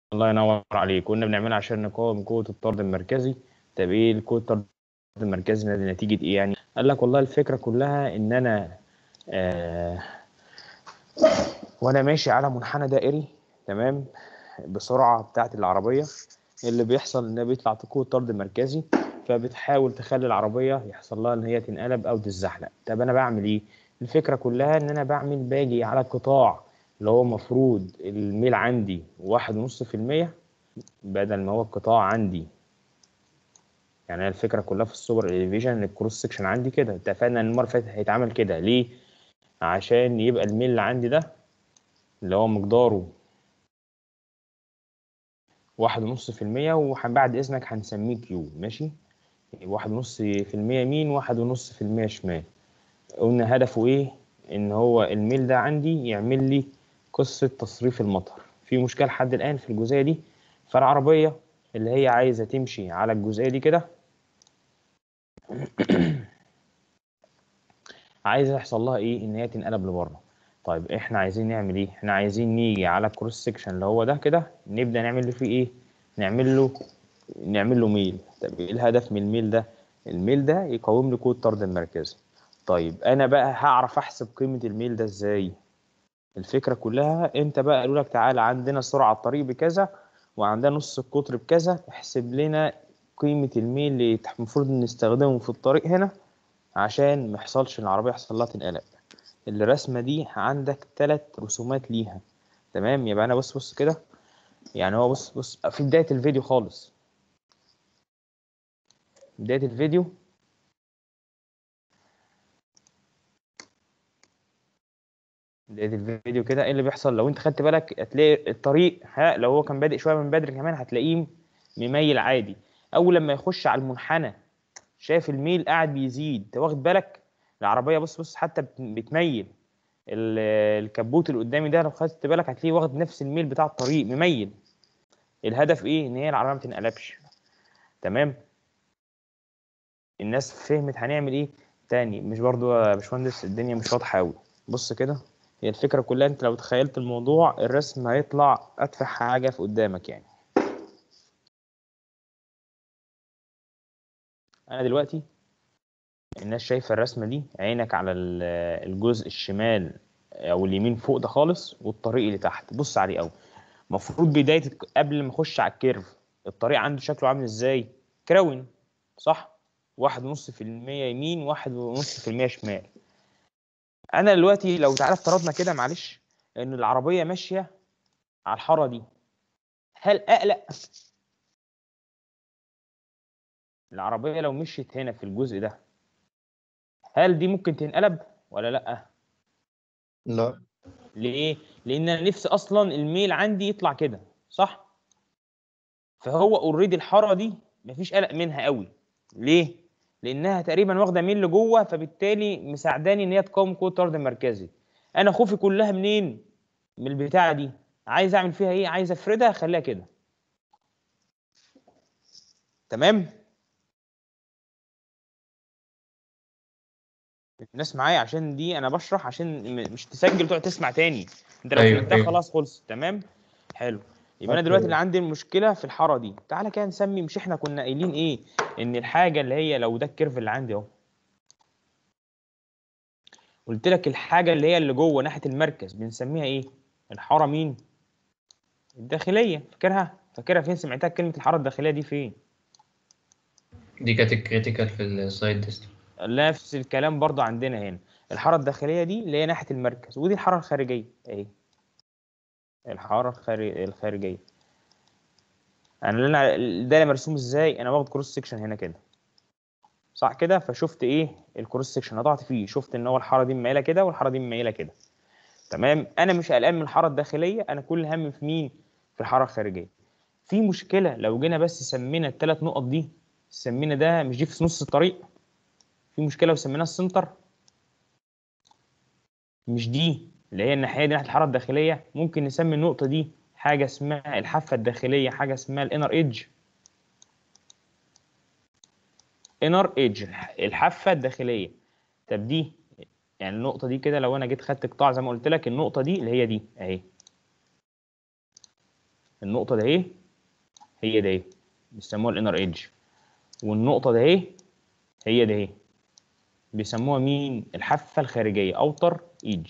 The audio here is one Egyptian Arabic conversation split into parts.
الله ينور عليك كنا بنعملها عشان نقاوم قوة الطرد المركزي طب ايه قوة الطرد المركزي نتيجة ايه يعني قال لك والله الفكرة كلها ان انا آه وانا ماشي على منحنى دائري تمام بسرعة بتاعت العربية اللي بيحصل ان بيطلع قوة طرد مركزي فبتحاول تخلي العربية يحصل لها ان هي تنقلب او تتزحلق طب انا بعمل ايه الفكرة كلها ان انا بعمل باجي على القطاع اللي هو مفروض الميل عندي واحد ونص في المية بدل ما هو القطاع عندي يعني هي الفكرة كلها في السوبر اليفيشن ان الكروس سكشن عندي كده اتفقنا ان المرة اللي فاتت هيتعمل كده ليه؟ عشان يبقى الميل اللي عندي ده اللي هو مقداره واحد ونص في المية وبعد إذنك هنسميه كيو ماشي واحد ونص في المية يمين واحد ونص في المية شمال قلنا هدفه إيه إن هو الميل ده عندي يعمل لي قصة تصريف المطر في مشكلة لحد الآن في الجزئية دي فالعربية اللي هي عايزة تمشي على الجزئية دي كده عايزة يحصل لها إيه إن هي تنقلب لبره طيب احنا عايزين نعمل ايه احنا عايزين نيجي على الكروس سكشن اللي هو ده كده نبدا نعمل له فيه ايه نعمل له نعمل له ميل طب ايه الهدف من الميل ده الميل ده يقاوم لي قوه الطرد المركزي طيب انا بقى هعرف احسب قيمه الميل ده ازاي الفكره كلها انت بقى قالوا لك تعالى عندنا سرعه الطريق بكذا وعندنا نص القطر بكذا احسب لنا قيمه الميل اللي المفروض نستخدمه في الطريق هنا عشان ما يحصلش العربيه يحصل لها تنقلب الرسمة دي عندك ثلاث رسومات ليها تمام يبقى أنا بص بص كده يعني هو بص بص في بداية الفيديو خالص بداية الفيديو بداية الفيديو كده ايه اللي بيحصل لو انت خدت بالك هتلاقي الطريق ها لو هو كان بادئ شوية من بدري كمان هتلاقيه مميل عادي أول لما يخش على المنحنى شايف الميل قاعد بيزيد انت واخد بالك العربيه بص بص حتى بتميل الكبوت اللي قدامي ده لو خدت بالك هتلاقيه واخد نفس الميل بتاع الطريق مميل الهدف ايه ان هي العربيه ما تنقلبش تمام الناس فهمت هنعمل ايه تاني مش برضو يا باشمهندس الدنيا مش واضحه قوي بص كده هي الفكره كلها انت لو تخيلت الموضوع الرسم هيطلع اتفه حاجه في قدامك يعني انا دلوقتي الناس شايفه الرسمه دي عينك على الجزء الشمال او اليمين فوق ده خالص والطريق اللي تحت بص عليه قوي المفروض بدايه قبل ما اخش على الكيرف الطريق عنده شكله عامل ازاي كراون صح واحد ونص في المية يمين واحد ونص في المية شمال انا دلوقتي لو تعالى افترضنا كده معلش ان العربيه ماشيه على الحاره دي هل اقلق العربيه لو مشيت هنا في الجزء ده هل دي ممكن تنقلب ولا لا لا ليه لان انا نفسي اصلا الميل عندي يطلع كده صح فهو اوريدي الحاره دي مفيش قلق منها قوي ليه لانها تقريبا واخده ميل لجوه فبالتالي مساعداني ان هي تقاوم قوه الطرد المركزي انا خوفي كلها منين من البتاعه دي عايز اعمل فيها ايه عايز افردها اخليها كده تمام الناس معايا عشان دي انا بشرح عشان مش تسجل تقعد تسمع تاني انت لو أيوة، فهمتها أيوة. خلاص خلص تمام حلو يبقى انا أوكي. دلوقتي اللي عندي المشكله في الحاره دي تعالى كده نسمي مش احنا كنا قايلين ايه ان الحاجه اللي هي لو ده الكيرف اللي عندي اهو قلت لك الحاجه اللي هي اللي جوه ناحيه المركز بنسميها ايه الحاره مين الداخليه فاكرها فاكرها فين سمعتها كلمه الحاره الداخليه دي فين دي كانت الكريتيكال في السايد ديست نفس الكلام برضو عندنا هنا الحاره الداخليه دي اللي هي ناحيه المركز ودي الحاره الخارجيه اهي الحاره الخارج- الخارجيه انا اللي انا الدايره مرسوم ازاي انا واخد كروس سكشن هنا كده صح كده فشفت ايه الكروس سكشن قطعت فيه شفت ان هو الحاره دي مميله كده والحاره دي مميله كده تمام انا مش قلقان من الحاره الداخليه انا كل هم في مين في الحاره الخارجيه في مشكله لو جينا بس سمينا الثلاث نقط دي سمينا ده مش دي في نص الطريق في مشكله وسميناها السنتر مش دي اللي هي الناحيه دي ناحيه الحاره الداخليه ممكن نسمي النقطه دي حاجه اسمها الحافه الداخليه حاجه اسمها الانر ايدج انر ايدج الحافه الداخليه طب دي يعني النقطه دي كده لو انا جيت خدت قطاع زي ما قلت لك النقطه دي اللي هي دي اهي النقطه ده ايه هي ده ايه بيسموها الانر ايدج والنقطه ده ايه هي ده ايه بيسموها مين الحافه الخارجيه اوتر ايدج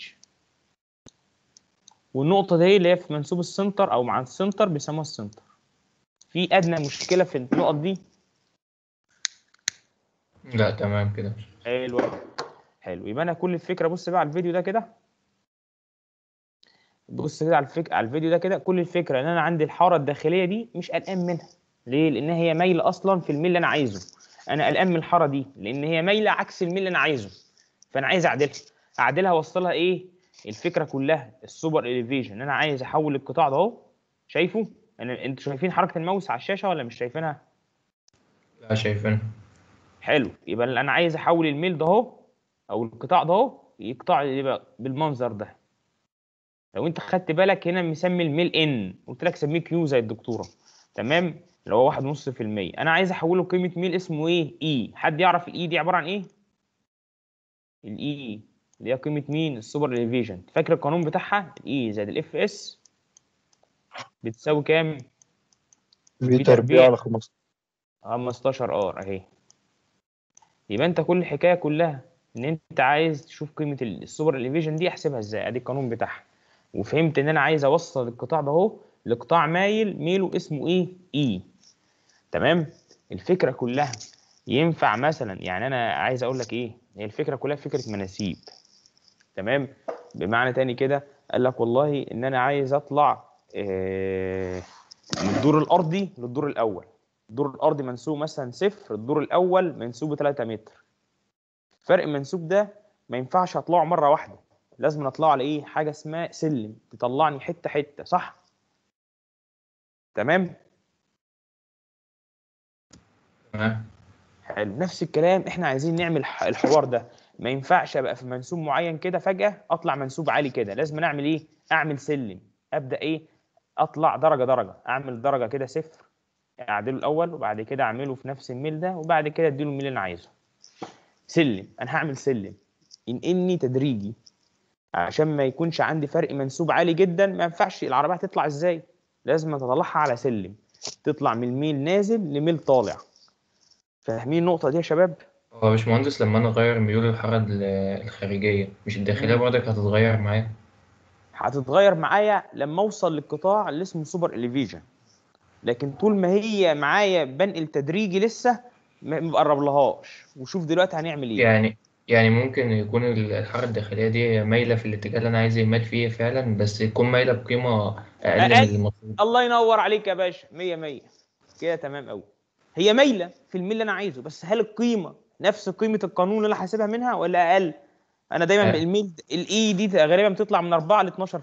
والنقطه دي اللي هي في منسوب السنتر او مع السنتر بيسموها السنتر في ادنى مشكله في النقط دي لا تمام كده حلو حلو يبقى انا كل الفكره بص بقى على الفيديو ده كده بص كده على الفك... على الفيديو ده كده كل الفكره ان انا عندي الحاره الداخليه دي مش قلقان منها ليه لان هي مايله اصلا في الميل اللي انا عايزه انا قلقان من الحاره دي لان هي مايله عكس الميل اللي انا عايزه فانا عايز اعدلها اعدلها اوصلها ايه الفكره كلها السوبر اليفيشن ان انا عايز احول القطاع ده اهو شايفه انا انتوا شايفين حركه الماوس على الشاشه ولا مش شايفينها لا شايفين حلو يبقى انا عايز احول الميل ده اهو او القطاع ده اهو يقطع يبقى بالمنظر ده لو انت خدت بالك هنا مسمي الميل ان قلت لك سميه كيو زي الدكتوره تمام اللي هو واحد ونص في المية انا عايز احوله قيمه ميل اسمه ايه اي حد يعرف الاي دي عباره عن ايه الاي اللي هي قيمه مين السوبر اليفيشن فاكر القانون بتاعها الاي زائد الاف اس بتساوي كام في في تربيع تربيع. على 15 15 ار اهي يبقى انت كل الحكايه كلها ان انت عايز تشوف قيمه ال- السوبر اليفيشن دي احسبها ازاي ادي القانون بتاعها وفهمت ان انا عايز اوصل القطاع ده اهو لقطاع مايل ميله اسمه ايه اي تمام الفكره كلها ينفع مثلا يعني انا عايز اقول لك ايه هي الفكره كلها فكره مناسيب تمام بمعنى تاني كده قال لك والله ان انا عايز اطلع آه، من الدور الارضي للدور الاول الدور الارضي منسوب مثلا صفر الدور الاول منسوبه 3 متر فرق المنسوب ده ما ينفعش اطلعه مره واحده لازم اطلعه على ايه حاجه اسمها سلم تطلعني حته حته صح تمام تمام حلو نفس الكلام احنا عايزين نعمل ح- الحوار ده ما ينفعش ابقى في منسوب معين كده فجاه اطلع منسوب عالي كده لازم اعمل ايه اعمل سلم ابدا ايه اطلع درجه درجه اعمل درجه كده صفر اعدله الاول وبعد كده اعمله في نفس الميل ده وبعد كده اديله الميل اللي انا عايزه سلم انا هعمل سلم انقلني تدريجي عشان ما يكونش عندي فرق منسوب عالي جدا ما ينفعش العربيه هتطلع ازاي لازم تطلعها على سلم تطلع من ميل نازل لميل طالع فاهمين النقطه دي يا شباب هو يا باشمهندس لما انا اغير ميول الحاره ال- الخارجيه مش الداخليه مم. برضك هتتغير معايا هتتغير معايا لما اوصل للقطاع اللي اسمه سوبر اليفيجن لكن طول ما هي معايا بنقل تدريجي لسه ما ما بقربلهاش وشوف دلوقتي هنعمل ايه يعني يعني ممكن يكون ال- الحاره الداخليه دي هي مايله في الاتجاه اللي انا عايز يمال فيه فعلا بس يكون مايله بقيمه اقل من أقل. المطلوب الله ينور عليك يا باشا 100 100 كده تمام قوي هي مايله في الميل اللي انا عايزه بس هل القيمه نفس قيمه القانون اللي انا حاسبها منها ولا اقل انا دايما أقل. الميل الاي دي غالبا بتطلع من 4 ل 12%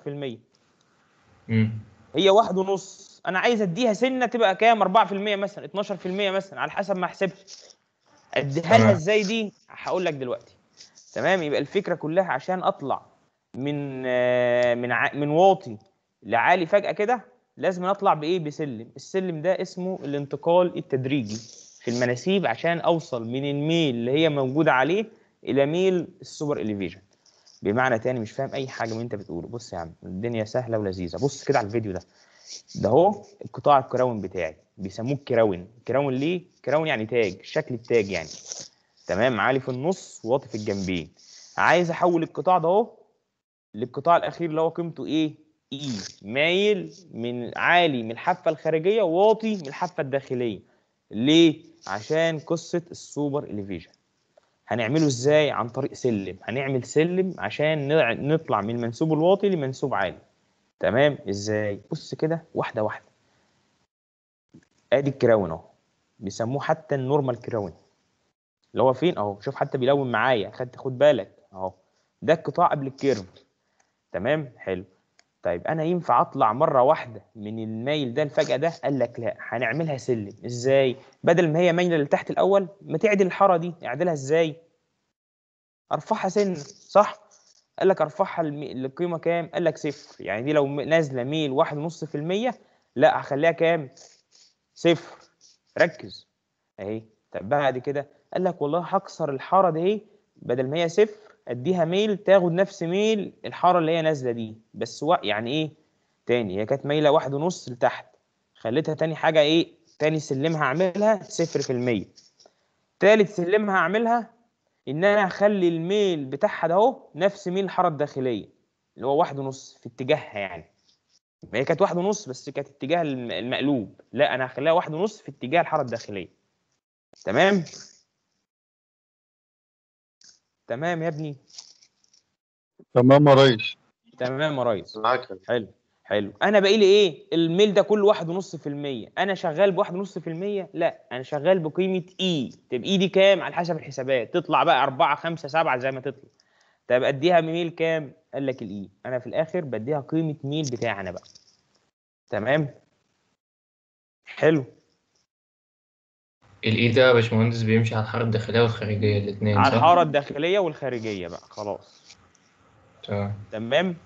امم هي واحد ونص انا عايز اديها سنه تبقى كام 4% مثلا 12% مثلا على حسب ما احسبها اديها لها تمام. ازاي دي هقول لك دلوقتي تمام يبقى الفكره كلها عشان اطلع من آه، من ع- من واطي لعالي فجاه كده لازم اطلع بايه بسلم السلم ده اسمه الانتقال التدريجي في المناسيب عشان اوصل من الميل اللي هي موجوده عليه الى ميل السوبر اليفيجن بمعنى تاني مش فاهم اي حاجه من اللي انت بتقوله بص يا عم الدنيا سهله ولذيذه بص كده على الفيديو ده ده هو القطاع الكراون بتاعي بيسموه كراون كراون ليه كراون يعني تاج شكل التاج يعني تمام عالي في النص واطي في الجنبين عايز احول القطاع ده اهو للقطاع الاخير اللي هو قيمته ايه اي مايل من عالي من الحافه الخارجيه واطي من الحافه الداخليه ليه عشان قصه السوبر اليفيجن هنعمله ازاي عن طريق سلم هنعمل سلم عشان نع- نطلع من المنسوب الواطي لمنسوب عالي تمام ازاي بص كده واحده واحده ادي الكراون اهو بيسموه حتى النورمال كراون اللي هو فين اهو شوف حتى بيلون معايا خد خد بالك اهو ده القطاع قبل الكيرف تمام حلو طيب انا ينفع اطلع مره واحده من المايل ده الفجأة ده قال لك لا هنعملها سلم ازاي بدل ما هي مايله لتحت الاول ما تعدل الحاره دي اعدلها ازاي ارفعها سن صح قال لك ارفعها المي- القيمه كام قال لك صفر يعني دي لو م- نازله ميل واحد ونص في المية لا هخليها كام صفر ركز اهي طب بعد كده قال لك والله هكسر الحاره دي اهي بدل ما هي صفر اديها ميل تاخد نفس ميل الحاره اللي هي نازله دي بس و... يعني ايه تاني هي كانت مايله واحد ونص لتحت خليتها تاني حاجه ايه تاني سلم هعملها صفر في المية تالت سلم هعملها ان انا هخلي الميل بتاعها ده اهو نفس ميل الحاره الداخليه اللي هو واحد ونص في اتجاهها يعني ما هي كانت واحد ونص بس كانت اتجاه الم- المقلوب لا انا هخليها واحد ونص في اتجاه الحاره الداخليه تمام تمام يا ابني تمام يا ريس تمام يا ريس معاك يا حلو حلو انا باقي لي ايه الميل ده كله واحد ونص في المية انا شغال بواحد ونص في المية لا انا شغال بقيمة اي طب اي دي كام على حسب الحسابات تطلع بقى أربعة خمسة سبعة زي ما تطلع طب اديها ميل كام قال لك الاي انا في الاخر بديها قيمة ميل بتاعنا بقى تمام حلو الاي ده يا باشمهندس بيمشي على الحاره الداخليه والخارجيه الاثنين على صح؟ الحارة الداخلية والخارجية بقى خلاص تمام تمام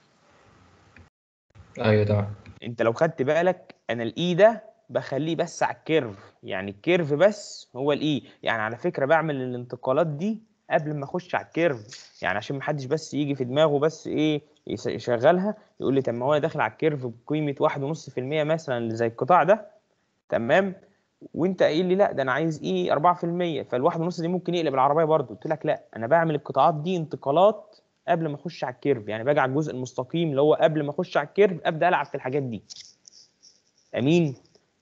ايوه تمام انت لو خدت بالك انا الاي ده بخليه بس على الكيرف يعني الكيرف بس هو الاي يعني على فكره بعمل الانتقالات دي قبل ما اخش على الكيرف يعني عشان ما حدش بس يجي في دماغه بس ايه يس- يشغلها يقول لي طب ما هو انا داخل على الكيرف بقيمه واحد ونص في المية مثلا اللي زي القطاع ده تمام وانت قايل لي لا ده انا عايز ايه 4% فالواحد ونص دي ممكن يقلب العربيه برضو قلت لك لا انا بعمل القطاعات دي انتقالات قبل ما اخش على الكيرف يعني باجي على الجزء المستقيم اللي هو قبل ما اخش على الكيرف ابدا العب في الحاجات دي امين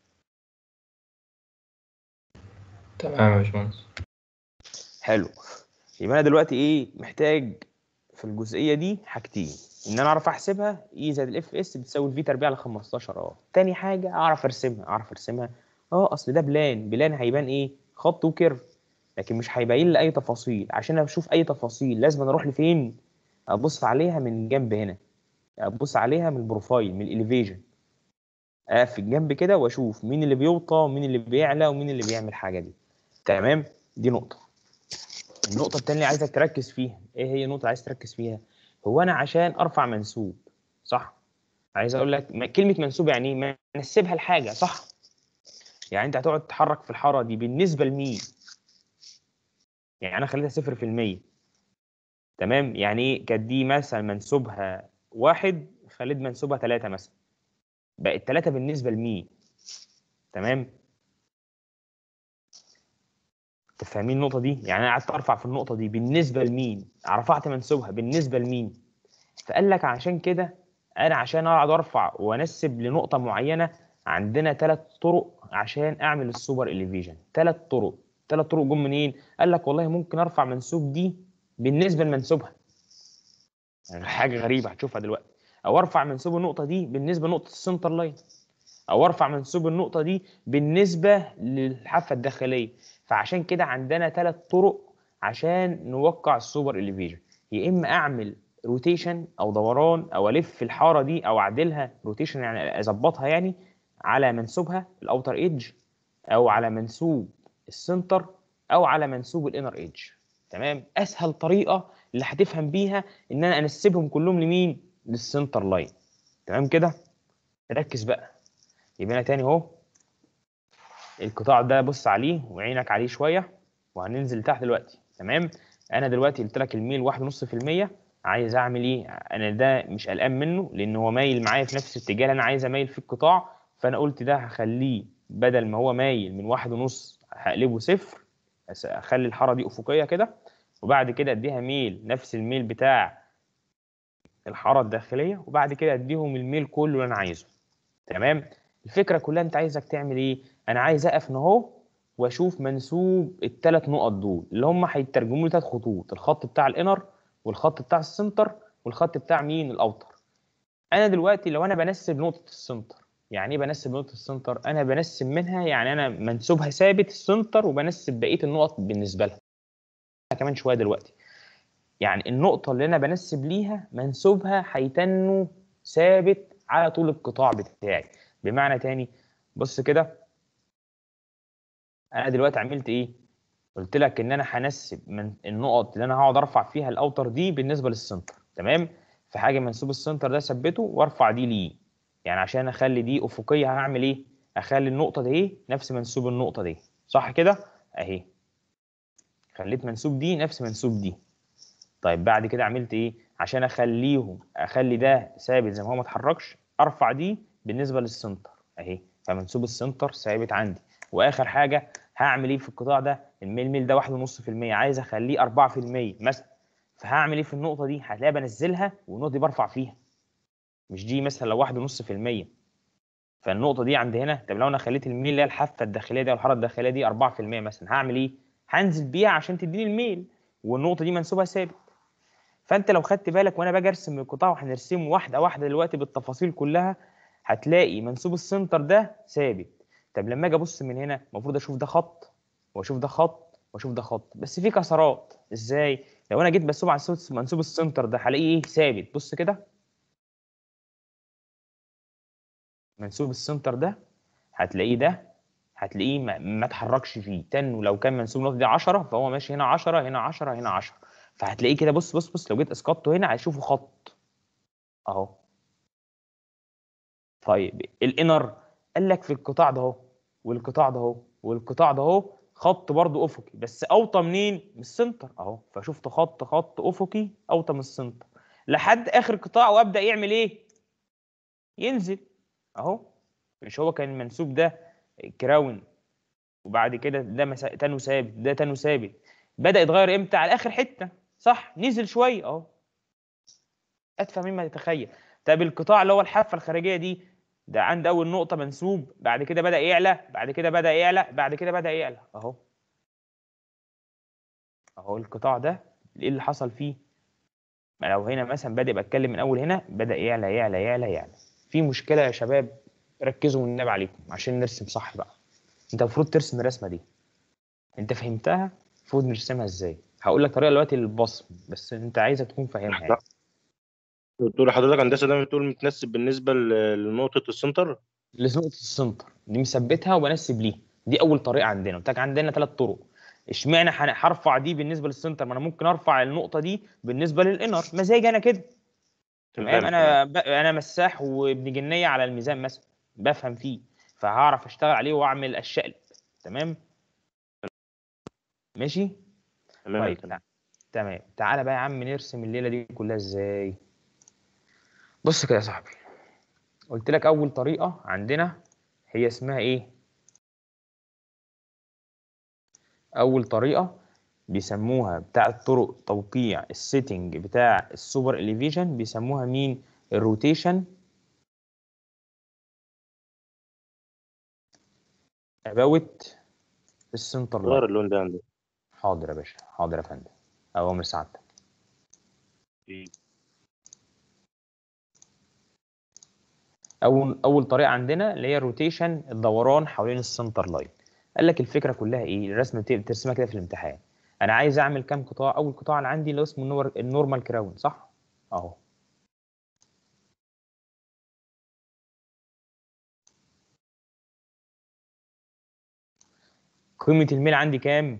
تمام يا باشمهندس حلو يبقى انا دلوقتي ايه محتاج في الجزئيه دي حاجتين ان انا اعرف احسبها اي زائد الاف اس بتساوي الفي تربيع على 15 اه تاني حاجه اعرف ارسمها اعرف ارسمها اه اصل ده بلان بلان هيبان ايه خط وكيرف لكن مش هيبين لي اي تفاصيل عشان اشوف اي تفاصيل لازم أنا اروح لفين ابص عليها من جنب هنا ابص عليها من البروفايل من الاليفيجن اقف في الجنب كده واشوف مين اللي بيوطى ومين اللي بيعلى ومين اللي بيعمل الحاجه دي تمام دي نقطه النقطة التانية اللي عايزك تركز فيها، إيه هي النقطة اللي عايز تركز فيها؟ هو أنا عشان أرفع منسوب صح؟ عايز أقول لك ما- كلمة منسوب يعني إيه؟ ما نسبها لحاجة صح؟ يعني أنت هتقعد تتحرك في الحارة دي بالنسبة لمين؟ يعني أنا خليتها صفر في المية تمام؟ يعني إيه؟ كانت دي مثلا منسوبها واحد خليت منسوبها ثلاثة مثلا بقت ثلاثة بالنسبة لمين؟ تمام؟ تفهمين النقطة دي؟ يعني أنا قعدت أرفع في النقطة دي بالنسبة لمين؟ رفعت منسوبها بالنسبة لمين؟ فقال لك عشان كده أنا عشان أقعد أرفع وأنسب لنقطة معينة عندنا ثلاث طرق عشان أعمل السوبر إليفيجن، ثلاث طرق، ثلاث طرق جم منين؟ قال لك والله ممكن أرفع منسوب دي بالنسبة لمنسوبها. يعني حاجة غريبة هتشوفها دلوقتي. أو أرفع منسوب النقطة دي بالنسبة لنقطة السنتر لاين. أو أرفع منسوب النقطة دي بالنسبة للحافة الداخلية. فعشان كده عندنا ثلاث طرق عشان نوقع السوبر اليفيجن يا اما اعمل روتيشن او دوران او الف الحاره دي او اعدلها روتيشن يعني اظبطها يعني على منسوبها الاوتر ايدج او على منسوب السنتر او على منسوب الانر ايدج تمام اسهل طريقه اللي هتفهم بيها ان انا انسبهم كلهم لمين للسنتر لاين تمام كده ركز بقى يبقى انا تاني اهو القطاع ده بص عليه وعينك عليه شويه وهننزل تحت دلوقتي تمام انا دلوقتي قلت لك الميل واحد ونص في المية عايز اعمل ايه انا ده مش قلقان منه لان هو مايل معايا في نفس الاتجاه اللي انا عايز اميل في القطاع فانا قلت ده هخليه بدل ما هو مايل من واحد ونص هقلبه صفر أس- اخلي الحاره دي افقيه كده وبعد كده اديها ميل نفس الميل بتاع الحاره الداخليه وبعد كده اديهم الميل كله اللي انا عايزه تمام الفكره كلها انت عايزك تعمل ايه انا عايز اقف اهو واشوف منسوب الثلاث نقط دول اللي هم هيترجموا لي ثلاث خطوط الخط بتاع الانر والخط بتاع السنتر والخط بتاع مين الاوتر انا دلوقتي لو انا بنسب نقطه السنتر يعني ايه بنسب نقطه السنتر انا بنسب منها يعني انا منسوبها ثابت السنتر وبنسب بقيه النقط بالنسبه لها كمان شويه دلوقتي يعني النقطه اللي انا بنسب ليها منسوبها هيتنوا ثابت على طول القطاع بتاعي بمعنى تاني بص كده انا دلوقتي عملت ايه قلت لك ان انا هنسب من النقط اللي انا هقعد ارفع فيها الاوتر دي بالنسبه للسنتر تمام في حاجه منسوب السنتر ده ثبته وارفع دي ليه يعني عشان اخلي دي افقيه هعمل ايه اخلي النقطه دي ايه نفس منسوب النقطه دي صح كده اهي خليت منسوب دي نفس منسوب دي طيب بعد كده عملت ايه عشان اخليهم اخلي ده ثابت زي ما هو ما اتحركش ارفع دي بالنسبه للسنتر اهي فمنسوب السنتر ثابت عندي واخر حاجه هعمل ايه في القطاع ده الميل ميل ده 1.5% عايز اخليه 4% مثلا فهعمل ايه في النقطه دي هتلاقي بنزلها والنقطه دي برفع فيها مش دي مثلا لو 1.5% فالنقطه دي عند هنا طب لو انا خليت الميل اللي هي الحافه الداخليه دي او الحاره الداخليه دي 4% مثلا هعمل ايه هنزل بيها عشان تديني الميل والنقطه دي منسوبها ثابت فانت لو خدت بالك وانا باجي ارسم القطاع وهنرسمه واحده واحده دلوقتي بالتفاصيل كلها هتلاقي منسوب السنتر ده ثابت طب لما اجي ابص من هنا المفروض اشوف ده خط واشوف ده خط واشوف ده خط بس في كسرات ازاي لو انا جيت بسوب على منسوب السنتر ده هلاقيه ايه ثابت بص كده منسوب السنتر ده هتلاقيه ده هتلاقيه ما, ما اتحركش فيه تن ولو كان منسوب النقطه دي 10 فهو ماشي هنا 10 هنا 10 هنا 10 فهتلاقيه كده بص بص بص لو جيت اسقطته هنا هتشوفه خط اهو طيب الانر قال لك في القطاع ده اهو والقطاع ده اهو والقطاع ده اهو خط برضه افقي بس اوطى منين من السنتر اهو فشفت خط خط افقي اوطى من السنتر لحد اخر قطاع وابدا يعمل ايه ينزل اهو مش هو كان المنسوب ده كراون وبعد كده ده مسا... تانو ثابت ده تانو ثابت بدا يتغير امتى على اخر حته صح نزل شويه اهو ادفع مما تتخيل طب القطاع اللي هو الحافه الخارجيه دي ده عند اول نقطه منسوب بعد كده بدا يعلى بعد كده بدا يعلى بعد كده بدا يعلى اهو اهو القطاع ده ايه اللي حصل فيه ما لو هنا مثلا بادئ بتكلم من اول هنا بدا يعلى يعلى يعلى يعلى في مشكله يا شباب ركزوا والنبي عليكم عشان نرسم صح بقى انت المفروض ترسم الرسمه دي انت فهمتها المفروض نرسمها ازاي هقول لك طريقه دلوقتي للبصم بس انت عايزك تكون فاهمها يعني. بتقول لحضرتك هندسه ده بتقول متنسب بالنسبه ل- لنقطه السنتر لنقطه السنتر دي مثبتها وبنسب ليه دي اول طريقه عندنا قلت لك عندنا ثلاث طرق اشمعنى هن- هرفع دي بالنسبه للسنتر ما انا ممكن ارفع النقطه دي بالنسبه للانر مزاجي انا كده تمام انا ب... انا مساح وابن جنيه على الميزان مثلا بفهم فيه فهعرف اشتغل عليه واعمل الشقلب تمام ماشي تمام طيب تمام تع- تمام تعالى بقى يا عم نرسم الليله دي كلها ازاي بص كده يا صاحبي قلت لك اول طريقه عندنا هي اسمها ايه اول طريقه بيسموها بتاع طرق توقيع السيتنج بتاع السوبر اليفيشن بيسموها مين الروتيشن اباوت السنتر غير لاين اللون ده عندي حاضر يا باشا حاضر يا فندم اوامر سعادتك اول اول طريقه عندنا اللي هي الروتيشن الدوران حوالين السنتر لاين قال لك الفكره كلها ايه الرسمه بت- بترسمها كده في الامتحان انا عايز اعمل كام قطاع اول قطاع اللي عندي اللي هو اسمه النور- النورمال كراون صح اهو قيمه الميل عندي كام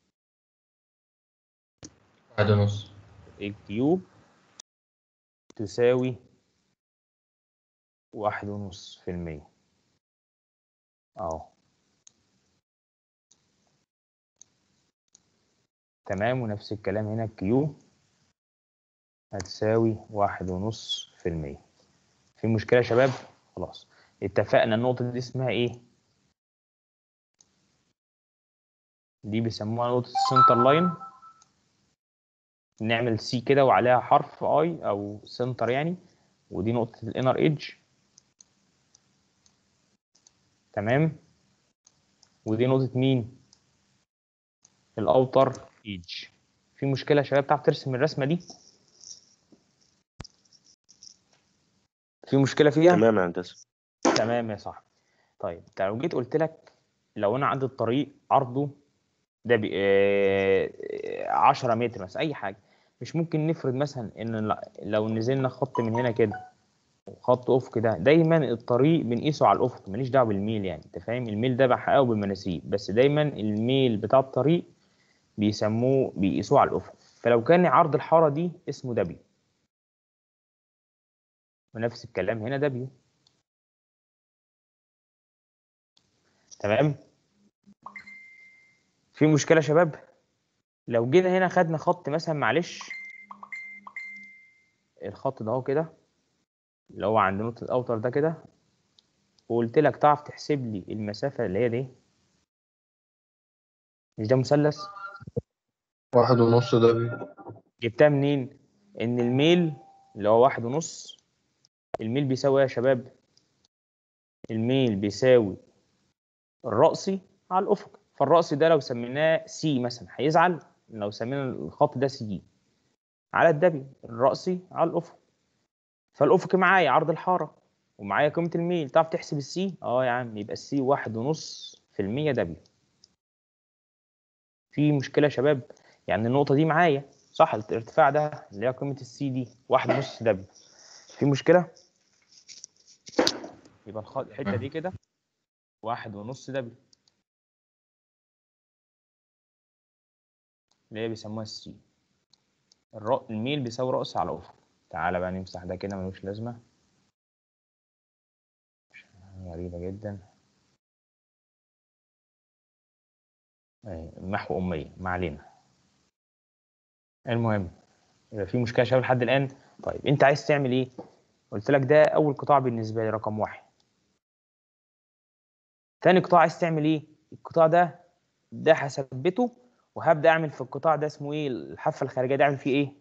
واحد ونص الكيوب تساوي واحد ونص في المية اهو تمام ونفس الكلام هنا الكيو هتساوي واحد ونص في المية في مشكلة يا شباب خلاص اتفقنا النقطة دي اسمها ايه دي بيسموها نقطة السنتر لاين نعمل سي كده وعليها حرف اي او سنتر يعني ودي نقطة الانر ايدج تمام ودي نقطة مين الاوتر ايدج في مشكلة يا شباب تعرف ترسم الرسمة دي في مشكلة فيها تمام يا هندسه تمام يا صاحبي طيب انت لو جيت قلت لك لو انا عندي الطريق عرضه ده بي... آه، 10 متر مثلا اي حاجه مش ممكن نفرض مثلا ان ل- لو نزلنا خط من هنا كده وخط افق ده دايما الطريق بنقيسه على الافق ماليش دعوه بالميل يعني انت فاهم الميل ده بحققه بالمناسيب بس دايما الميل بتاع الطريق بيسموه بيقيسوه على الافق فلو كان عرض الحاره دي اسمه دبليو ونفس الكلام هنا دبليو تمام في مشكله يا شباب لو جينا هنا خدنا خط مثلا معلش الخط ده اهو كده اللي هو عند نقطه الاوتر ده كده وقلت لك تعرف تحسب لي المسافه اللي هي دي مش ده مثلث واحد ونص ده بي جبتها منين ان الميل اللي هو واحد ونص الميل بيساوي ايه يا شباب الميل بيساوي الرأسي على الأفق فالرأسي ده لو سميناه سي مثلا هيزعل لو سمينا الخط ده سي على الدبي الرأسي على الأفق فالأفق معايا عرض الحارة ومعايا قيمة الميل تعرف تحسب السي اه يا عم يبقى السي واحد ونص في المية دبي في مشكلة يا شباب يعني النقطة دي معايا صح الارتفاع ده اللي هي قيمة السي دي واحد ونص دبي في مشكلة يبقى الخط الحتة دي كده واحد ونص دبي اللي هي بيسموها السي الر... الميل بيساوي رأس على أفق تعالى بقى نمسح ده كده ملوش لازمة غريبة جدا أهي، محو أمية ما علينا المهم يبقى في مشكلة يا شباب لحد الآن طيب أنت عايز تعمل إيه؟ قلت لك ده أول قطاع بالنسبة لي رقم واحد تاني قطاع عايز تعمل إيه؟ القطاع ده ده هثبته وهبدأ أعمل في القطاع ده اسمه إيه؟ الحافة الخارجية ده أعمل فيه إيه؟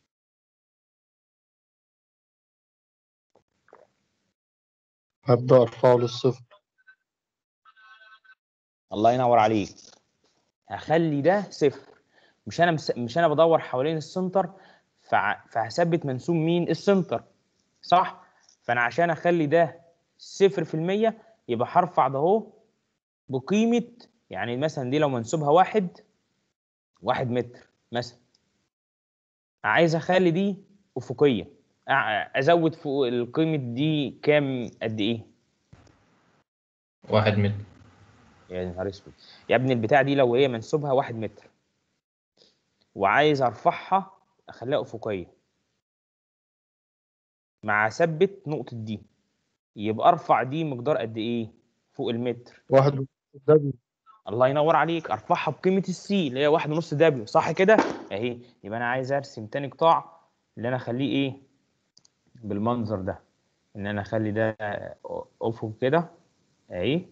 هبدأ أرفعه للصفر الله ينور عليك هخلي ده صفر مش انا مس... مش انا بدور حوالين السنتر فع... فهثبت منسوب مين السنتر صح فانا عشان اخلي ده صفر في المية يبقى هرفع ده اهو بقيمة يعني مثلا دي لو منسوبها واحد واحد متر مثلا عايز اخلي دي افقية أع- ازود فوق القيمة دي كام قد ايه واحد متر يا نهار اسود يا ابني البتاع دي لو هي منسوبها واحد متر وعايز ارفعها اخليها افقيه مع ثبت نقطه دي يبقى ارفع دي مقدار قد ايه فوق المتر واحد ونص ده بي الله ينور عليك ارفعها بقيمه السي اللي هي واحد ونص دبليو صح كده اهي يبقى انا عايز ارسم تاني قطاع اللي انا اخليه ايه بالمنظر ده ان انا اخلي ده افق كده اهي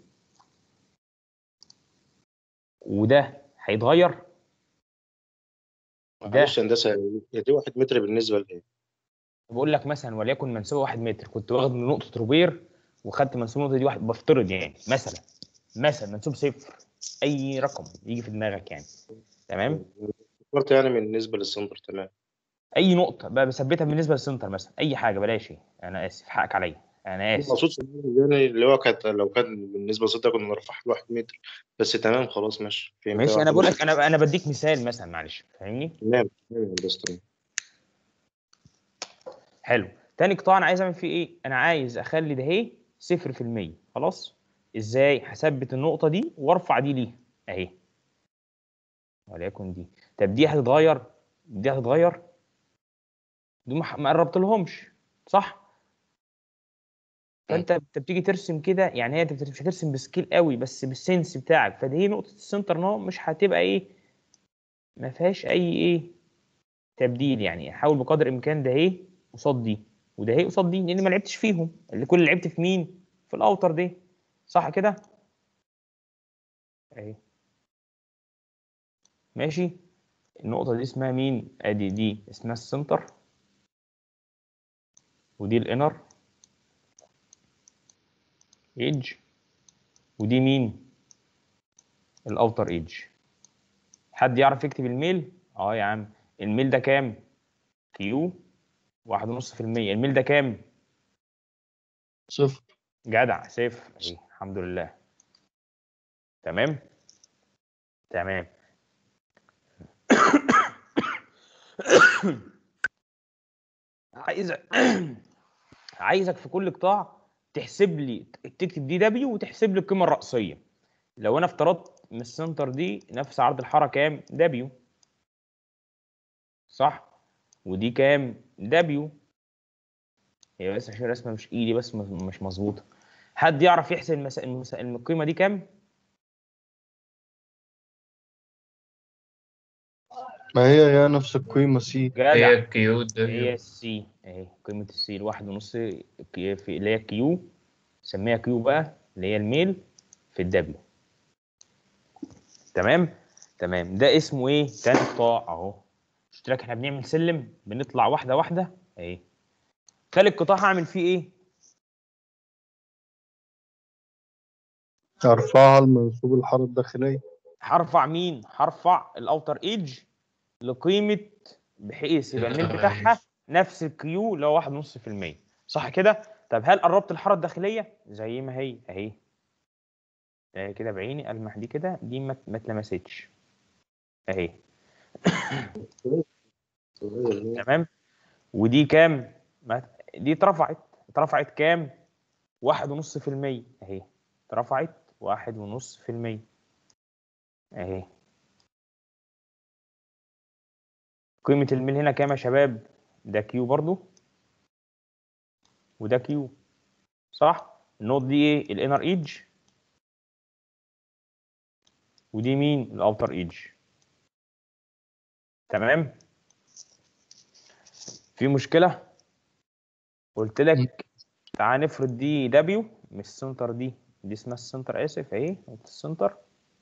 وده هيتغير ده معلش يا هندسه هي دي واحد متر بالنسبه لايه؟ بقول لك مثلا وليكن منسوبه واحد متر كنت واخد من نقطه روبير وخدت منسوب النقطه دي واحد بفترض يعني مثلا مثلا منسوب صفر اي رقم يجي في دماغك يعني تمام فكرت يعني من بالنسبه للسنتر تمام اي نقطه بقى بثبتها بالنسبه للسنتر مثلا اي حاجه بلاش إيه. انا اسف حقك عليا انا اسف المقصود يعني اللي هو كانت لو كان بالنسبه للسنتر كنا نرفعها لواحد متر بس تمام خلاص ماشي فهمت ماشي واحد انا بقول ونص. لك انا انا بديك مثال مثلا معلش فاهمني تمام تمام يا هندسه تمام حلو تاني قطاع انا عايز اعمل فيه ايه انا عايز اخلي ده اهي صفر في المية خلاص ازاي هثبت النقطه دي وارفع دي ليها اهي وليكن دي طب دي هتتغير دي هتتغير دي ما ما قربتلهمش صح فانت انت بتيجي ترسم كده يعني هي انت بت- مش هترسم بسكيل قوي بس بالسنس بتاعك فدي نقطه السنتر نو مش هتبقى ايه ما فيهاش اي ايه تبديل يعني حاول بقدر الامكان ده اهي قصاد دي وده اهي قصاد دي لان ما لعبتش فيهم اللي كل اللي لعبت في مين في الاوتر دي صح كده اهي ماشي النقطة دي اسمها مين؟ ادي دي اسمها السنتر ودي الانر ايدج ودي مين؟ الاوتر ايدج حد يعرف يكتب الميل؟ اه يا عم الميل ده كام؟ كيو واحد ونص في المية الميل ده كام؟ صفر جدع صفر اهي الحمد لله تمام تمام عايز عايزك في كل قطاع تحسب لي تكتب دي دبليو وتحسب لي القيمه الرأسيه لو انا افترضت ان السنتر دي نفس عرض الحاره كام دبليو صح ودي كام دبليو هي بس عشان الرسمه مش ايدي بس م- مش مظبوطه حد يعرف يحسب المس... المس... القيمه دي كام ما هي هي نفس القيمة سي جدع هي كيو هي دبليو السي اهي قيمه السي الواحد ونص كي- في اللي هي كيو سميها كيو بقى اللي هي الميل في الدبليو تمام تمام ده اسمه ايه تاني قطاع اهو قلت لك احنا بنعمل سلم بنطلع واحده واحده اهي تالت قطاع هعمل فيه ايه ارفعها لمنسوب الحارة الداخلية هرفع مين هرفع الاوتر ايدج لقيمه بحيث يبقى الميل بتاعها نفس الكيو اللي هو 1.5% صح كده طب هل قربت الحاره الداخليه زي ما هي اهي آه كده بعيني المح دي كده دي ما ما اتلمستش اهي تمام ودي كام ما دي اترفعت اترفعت كام واحد ونص في المية اهي اترفعت واحد ونص في المية اهي قيمة الميل هنا كام يا شباب ده كيو برضو وده كيو صح النقط دي ايه الانر ايدج ودي مين الاوتر ايدج تمام في مشكلة قلت لك تعال نفرض دي دبليو مش السنتر دي دي اسمها السنتر اسف اهي السنتر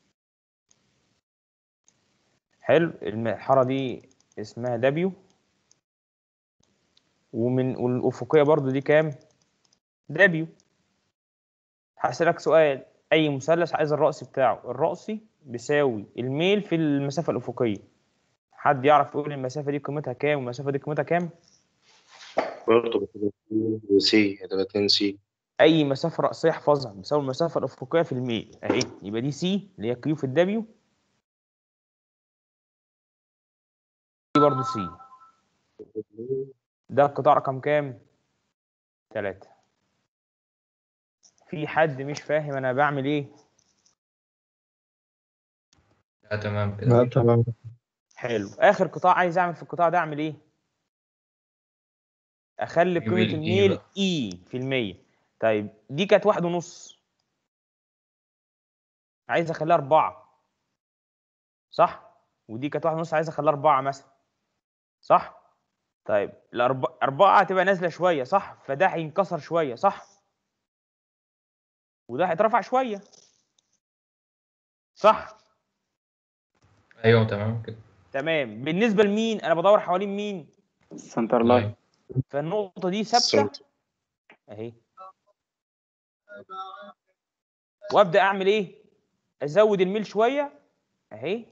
حلو المحارة دي اسمها دبليو ومن والافقيه برضو دي كام دبليو هسألك سؤال اي مثلث عايز الرأس بتاعه الرأسي بيساوي الميل في المسافه الافقيه حد يعرف يقول المسافه دي قيمتها كام والمسافه دي قيمتها كام برضه سي هتبقى 2 سي اي مسافه رأسيه احفظها بيساوي المسافه الافقيه في الميل اهي يبقى دي سي اللي هي كيو في الدبليو دي برضه سي ده القطاع رقم كام؟ تلاتة في حد مش فاهم انا بعمل ايه؟ لا تمام كده لا تمام حلو اخر قطاع عايز اعمل في القطاع ده اعمل ايه؟ اخلي يبقى قيمة ال E الميل بقى. اي في المية طيب دي كانت واحد ونص عايز اخليها اربعة صح؟ ودي كانت واحد ونص عايز اخليها اربعة مثلا صح؟ طيب الأربعة أربعة هتبقى نازلة شوية صح؟ فده هينكسر شوية صح؟ وده هيترفع شوية صح؟ ايوه تمام كده تمام بالنسبة لمين؟ أنا بدور حوالين مين؟ سنتر لاين فالنقطة دي ثابتة السنتر. أهي وأبدأ أعمل إيه؟ أزود الميل شوية أهي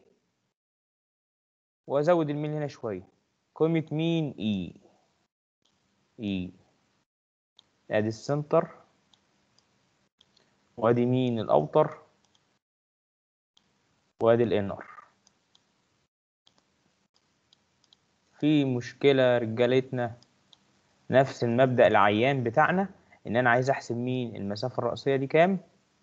وأزود الميل هنا شوية قيمة مين؟ إي إي أدي السنتر وأدي مين؟ الأوتر وأدي الإنر في مشكلة رجالتنا نفس المبدأ العيان بتاعنا ان انا عايز احسب مين المسافة الرئيسية دي كام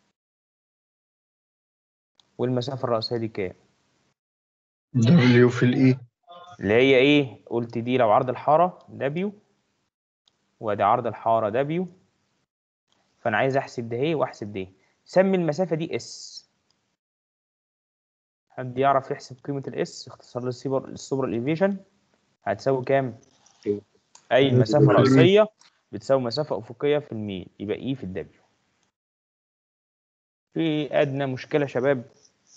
والمسافة الرئيسية دي كام دبليو في الاي اللي هي ايه قلت دي لو عرض الحارة دبليو وادي عرض الحارة دبليو فانا عايز احسب ده ايه واحسب ده إيه. سمي المسافة دي اس حد يعرف يحسب قيمة الاس اختصار للسوبر السوبر اليفيشن هتساوي كام اي مسافة رئيسية بتساوي مسافة أفقية في الميل يبقى إي في الدبليو في أدنى مشكلة يا شباب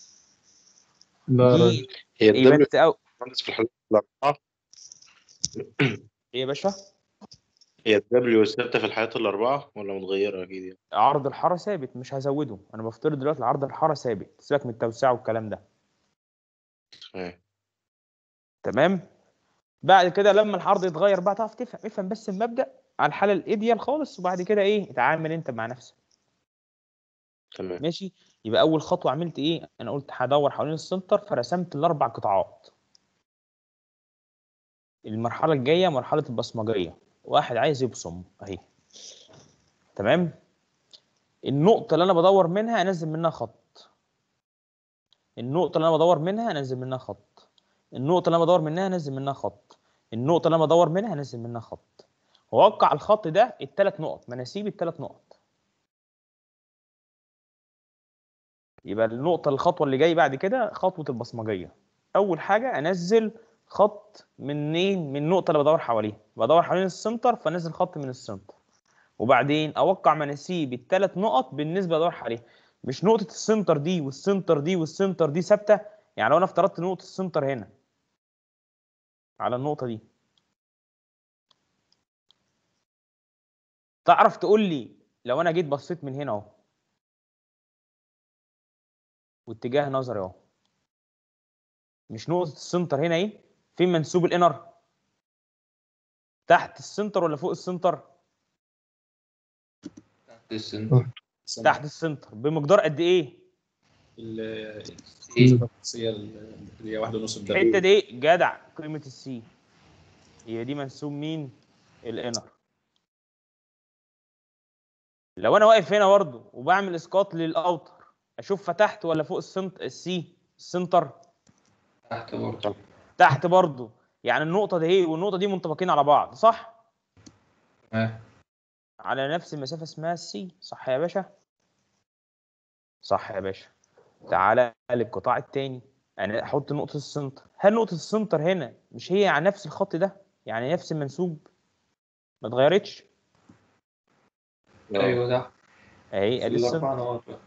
لا لا دي هي يبقى الدبليو أنت أو مهندس في الحالات الأربعة إيه يا باشا هي الدبليو ثابتة في الحالات الأربعة ولا متغيرة أكيد يعني؟ عرض الحارة ثابت مش هزوده أنا بفترض دلوقتي عرض الحارة ثابت سيبك من التوسعة والكلام ده تمام تمام بعد كده لما العرض يتغير بقى تعرف تفهم افهم بس المبدأ على الحالة الإيديال خالص وبعد كده إيه اتعامل أنت مع نفسك تمام ماشي يبقى اول خطوه عملت ايه انا قلت هدور حوالين السنتر فرسمت الاربع قطاعات المرحله الجايه مرحله البصمجيه واحد عايز يبصم اهي تمام النقطه اللي انا بدور منها انزل منها خط النقطه اللي انا بدور منها انزل منها خط النقطه اللي انا بدور منها انزل منها خط النقطه اللي انا بدور منها انزل منها خط ووقع الخط ده الثلاث نقط مناسيب الثلاث نقط يبقى النقطة الخطوة اللي جاي بعد كده خطوة البصمجية. أول حاجة أنزل خط منين؟ من النقطة اللي بدور حواليها، بدور حوالين السنتر فأنزل خط من السنتر. وبعدين اوقع مناسيب الثلاث نقط بالنسبه اللي رايح عليها مش نقطه السنتر دي والسنتر دي والسنتر دي ثابته يعني لو انا افترضت نقطه السنتر هنا على النقطه دي تعرف تقول لي لو انا جيت بصيت من هنا اهو واتجاه نظري اهو مش نقطه السنتر هنا ايه فين منسوب الانر تحت السنتر ولا فوق السنتر تحت السن تحت السنتر بمقدار قد ايه الشخصية اللي هي واحدة ونص الحته الدقيقة دي جدع قيمه السي هي دي منسوب مين الانر لو انا واقف هنا برضه وبعمل اسقاط للاوتر اشوف فتحت ولا فوق السنت السي السنتر تحت برضه تحت برضه يعني النقطه دي والنقطه دي منطبقين على بعض صح آه. على نفس المسافه اسمها السي صح يا باشا صح يا باشا تعالى للقطاع الثاني انا احط نقطه السنتر هل نقطه السنتر هنا مش هي على نفس الخط ده يعني نفس المنسوب ما اتغيرتش ايوه تحت اهي ادي السنتر الاربع نقط بقى.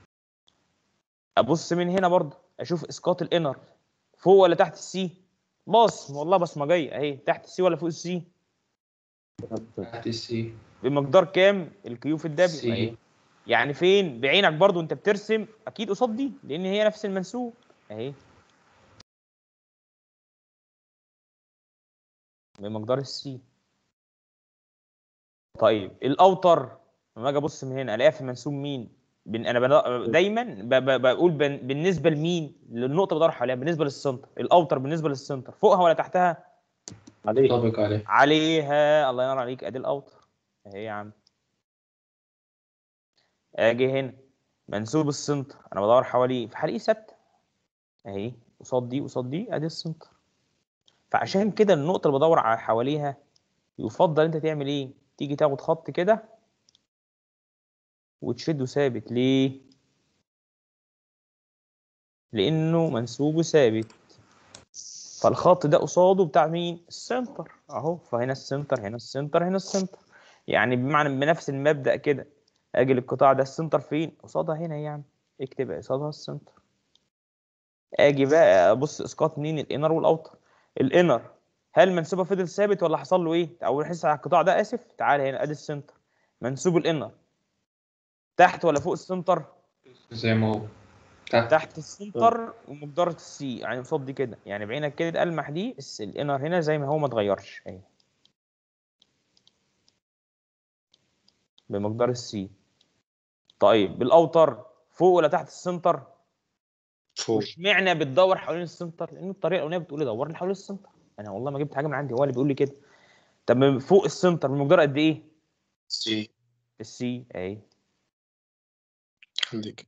ابص من هنا برضه اشوف اسقاط الانر فوق ولا تحت السي بص والله بصمجيه اهي تحت السي ولا فوق السي تحت السي بمقدار كام الكيو في الدبليو سي. اهي يعني فين بعينك برضو انت بترسم اكيد قصاد دي لان هي نفس المنسوب اهي بمقدار السي طيب الاوتر لما اجي ابص من هنا الاقيها في منسوب مين بن... انا بد... دايما ب... ب... بقول بن... بالنسبه لمين للنقطه اللي بدور حواليها بالنسبه للسنتر الاوتر بالنسبه للسنتر فوقها ولا تحتها عليه طابق عليه عليها الله ينور عليك ادي الاوتر اهي يا عم اجي هنا منسوب السنتر انا بدور حواليه فهلاقيه ثابته اهي قصاد دي قصاد دي ادي السنتر فعشان كده النقطه اللي بدور على حواليها يفضل انت تعمل ايه تيجي تاخد خط كده وتشده ثابت ليه لانه منسوبه ثابت فالخط ده قصاده بتاع مين السنتر اهو فهنا السنتر هنا السنتر هنا السنتر يعني بمعنى بنفس المبدأ كده اجي للقطاع ده السنتر فين قصادها هنا يعني اكتب قصادها السنتر اجي بقى ابص اسقاط مين الانر والاوتر الانر هل منسوبه فضل ثابت ولا حصل له ايه او نحس على القطاع ده اسف تعال هنا ادي السنتر منسوب الانر تحت ولا فوق السنتر زي ما هو تحت تحت السنتر ومقدار السي يعني قصاد دي كده يعني بعينك كده المح دي الس- الانر هنا زي ما هو ما اتغيرش اهي بمقدار السي طيب الاوتر فوق ولا تحت السنتر فوق واشمعنى بتدور حوالين السنتر لان الطريقه الاولانيه بتقول لي دور لي حوالين السنتر انا والله ما جبت حاجه من عندي هو اللي بيقول لي كده طب فوق السنتر بمقدار قد ايه سي السي اهي خليك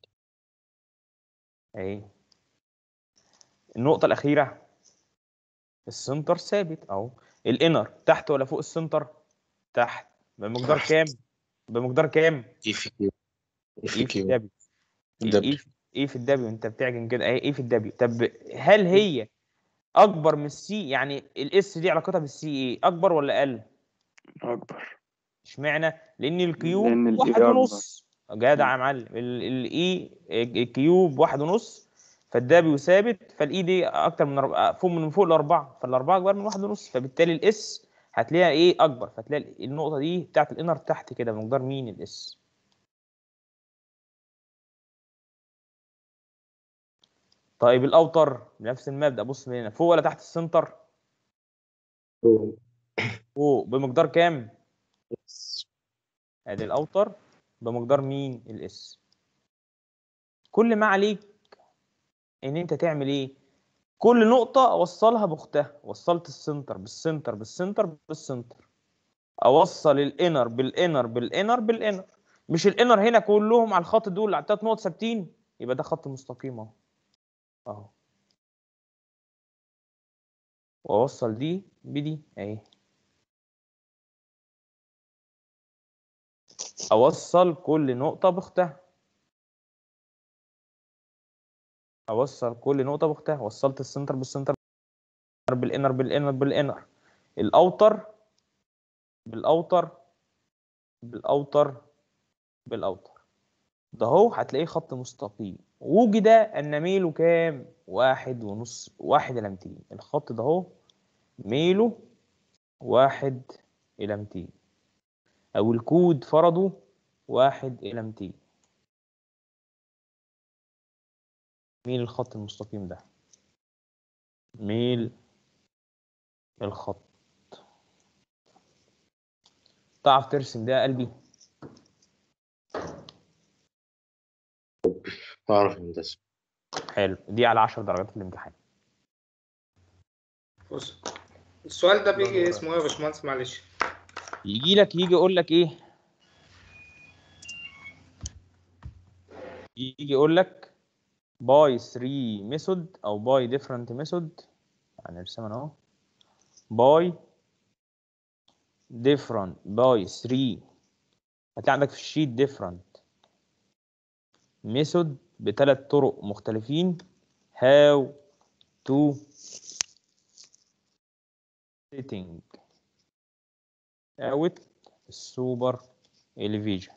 اهي النقطة الأخيرة السنتر ثابت أهو الإنر تحت ولا فوق السنتر؟ تحت بمقدار تحت. كام؟ بمقدار كام؟ اي في كيو اي في إيه في كيو الدبليو الدبليو. إيه في- إيه في الدبليو أنت بتعجن كده إيه إيه في الدبليو طب هل هي أكبر من السي يعني الإس دي علاقتها بالسي إيه؟ أكبر ولا أقل؟ أكبر اشمعنى؟ لأن الكيوب لأن ال واحد A أكبر. ونص جدع يا معلم الإي الكيوب واحد ونص فالدبليو ثابت فالاي دي اكتر من أربعة فوق من فوق الاربعه فالاربعه اكبر من واحد ونص فبالتالي الاس هتلاقيها ايه اكبر فتلاقي النقطه دي بتاعت الانر تحت كده بمقدار مين الاس طيب الاوتر بنفس المبدا بص من هنا فوق ولا تحت السنتر فوق. فوق بمقدار كام ادي الاوتر بمقدار مين الاس كل ما عليك ان انت تعمل ايه كل نقطة اوصلها باختها وصلت السنتر بالسنتر بالسنتر بالسنتر اوصل الانر بالانر بالانر بالانر مش الانر هنا كلهم على الخط دول على التلات نقط ثابتين يبقى ده خط مستقيم اهو اهو واوصل دي بدي اهي اوصل كل نقطة باختها اوصل كل نقطه باختها وصلت السنتر بالسنتر بالانر بالانر بالانر الاوتر بالاوتر بالاوتر بالاوتر ده هو هتلاقيه خط مستقيم وجد ان ميله كام واحد ونص واحد الى 200 الخط ده هو ميله واحد الى 200 او الكود فرضه واحد الى 200 ميل الخط المستقيم ده ميل الخط تعرف ترسم ده يا قلبي أعرف هندسة حلو دي على 10 درجات في الامتحان بص السؤال ده بيجي اسمه ايه يا باشمهندس معلش يجي لك يجي يقول لك ايه يجي يقول لك باي 3 ميثود او باي ديفرنت ميثود هنرسمها اهو باي ديفرنت باي 3 هتلاقي عندك في الشيت ديفرنت ميثود بثلاث طرق مختلفين هاو تو setting out السوبر elevation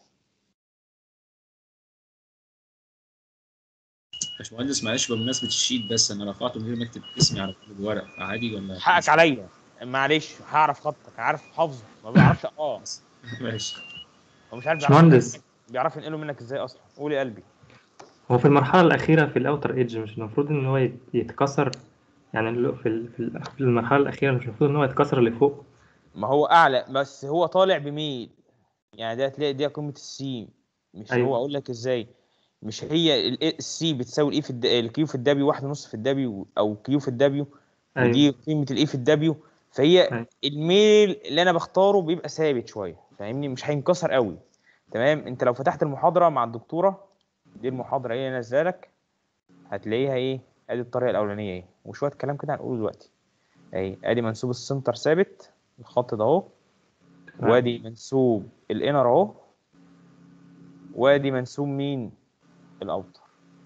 باشمهندس معلش بمناسبة الشيت بس أنا رفعته من غير ما أكتب اسمي على كل الورق فعادي ولا حقك عليا معلش هعرف خطك عارف حافظه ما بيعرفش اه ماشي هو مش عارف بيعرف باشمهندس بيعرف ينقله منك ازاي اصلا قول يا قلبي هو في المرحلة الأخيرة في الأوتر إيدج مش المفروض إن هو يت- يتكسر يعني ال- في ال- في ال- في المرحلة الأخيرة مش المفروض إن هو يتكسر اللي فوق ما هو اعلى بس هو طالع بميل يعني ده تلاقي دي قيمه السي مش أيوة. هو اقول لك ازاي مش هي السي بتساوي الاي في الد... الكيو في الدبليو واحد ونص في الدبليو او كيو في الدبليو أيوة. ودي قيمه الاي في الدبليو فهي أيوة. الميل اللي انا بختاره بيبقى ثابت شويه فاهمني مش هينكسر قوي تمام انت لو فتحت المحاضره مع الدكتوره دي المحاضره ايه انا نازله لك هتلاقيها ايه ادي الطريقه الاولانيه ايه وشويه كلام كده هنقوله دلوقتي اهي ادي منسوب السنتر ثابت الخط ده اهو تمام. وادي منسوب الانر اهو وادي منسوب مين الاوتر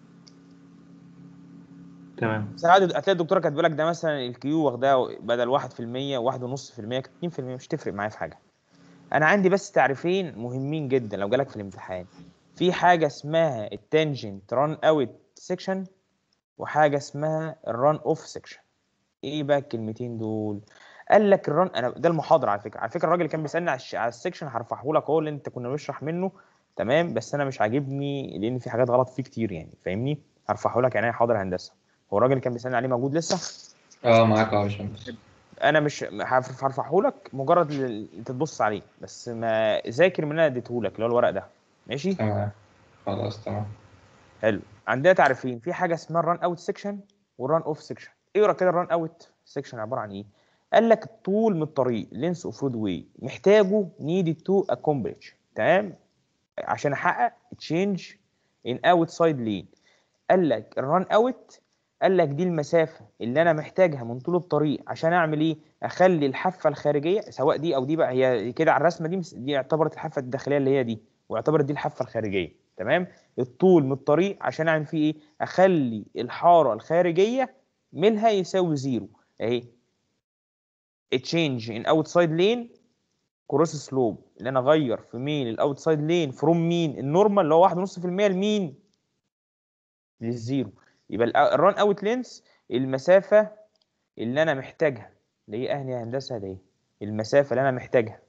تمام ساعات هتلاقي الدكتوره كاتبه لك ده مثلا الكيو واخداه بدل 1% 1.5% 2% مش تفرق معايا في حاجه انا عندي بس تعريفين مهمين جدا لو جالك في الامتحان في حاجه اسمها التانجنت ران اوت سيكشن وحاجه اسمها الران اوف سيكشن ايه بقى الكلمتين دول قال لك الران انا ده المحاضره على فكره على فكره الراجل اللي كان بيسالني على, الش... على السيكشن هرفعه لك اهو اللي انت كنا بنشرح منه تمام بس انا مش عاجبني لان في حاجات غلط فيه كتير يعني فاهمني هرفعه لك يعني أنا حاضر هندسه هو الراجل اللي كان بيسالني عليه موجود لسه اه معاك يا باشمهندس انا مش هرف- هرفعه لك مجرد ال- انت تبص عليه بس ما ذاكر من اللي انا اديته لك اللي هو الورق ده ماشي تمام خلاص تمام حلو عندنا تعريفين في حاجه اسمها الران اوت سيكشن والران اوف سيكشن اقرا كده الران اوت سيكشن عباره عن ايه قال لك الطول من الطريق لينس اوف رود واي محتاجه نيدد تو اكومبليش تمام عشان احقق تشينج ان اوت سايد لين قال لك الران اوت قال لك دي المسافه اللي انا محتاجها من طول الطريق عشان اعمل ايه اخلي الحافه الخارجيه سواء دي او دي بقى هي كده على الرسمه دي مس- دي اعتبرت الحافه الداخليه اللي هي دي واعتبرت دي الحافه الخارجيه تمام الطول من الطريق عشان اعمل فيه ايه اخلي الحاره الخارجيه ميلها يساوي زيرو اهي تشينج ان اوتسايد لين كروس سلوب اللي انا اغير في مين الاوتسايد لين فروم مين النورمال اللي هو 1.5% لمين للزيرو يبقى الران اوت لينس المسافه اللي انا محتاجها اللي هي اهل يا هندسه ده ايه المسافه اللي انا محتاجها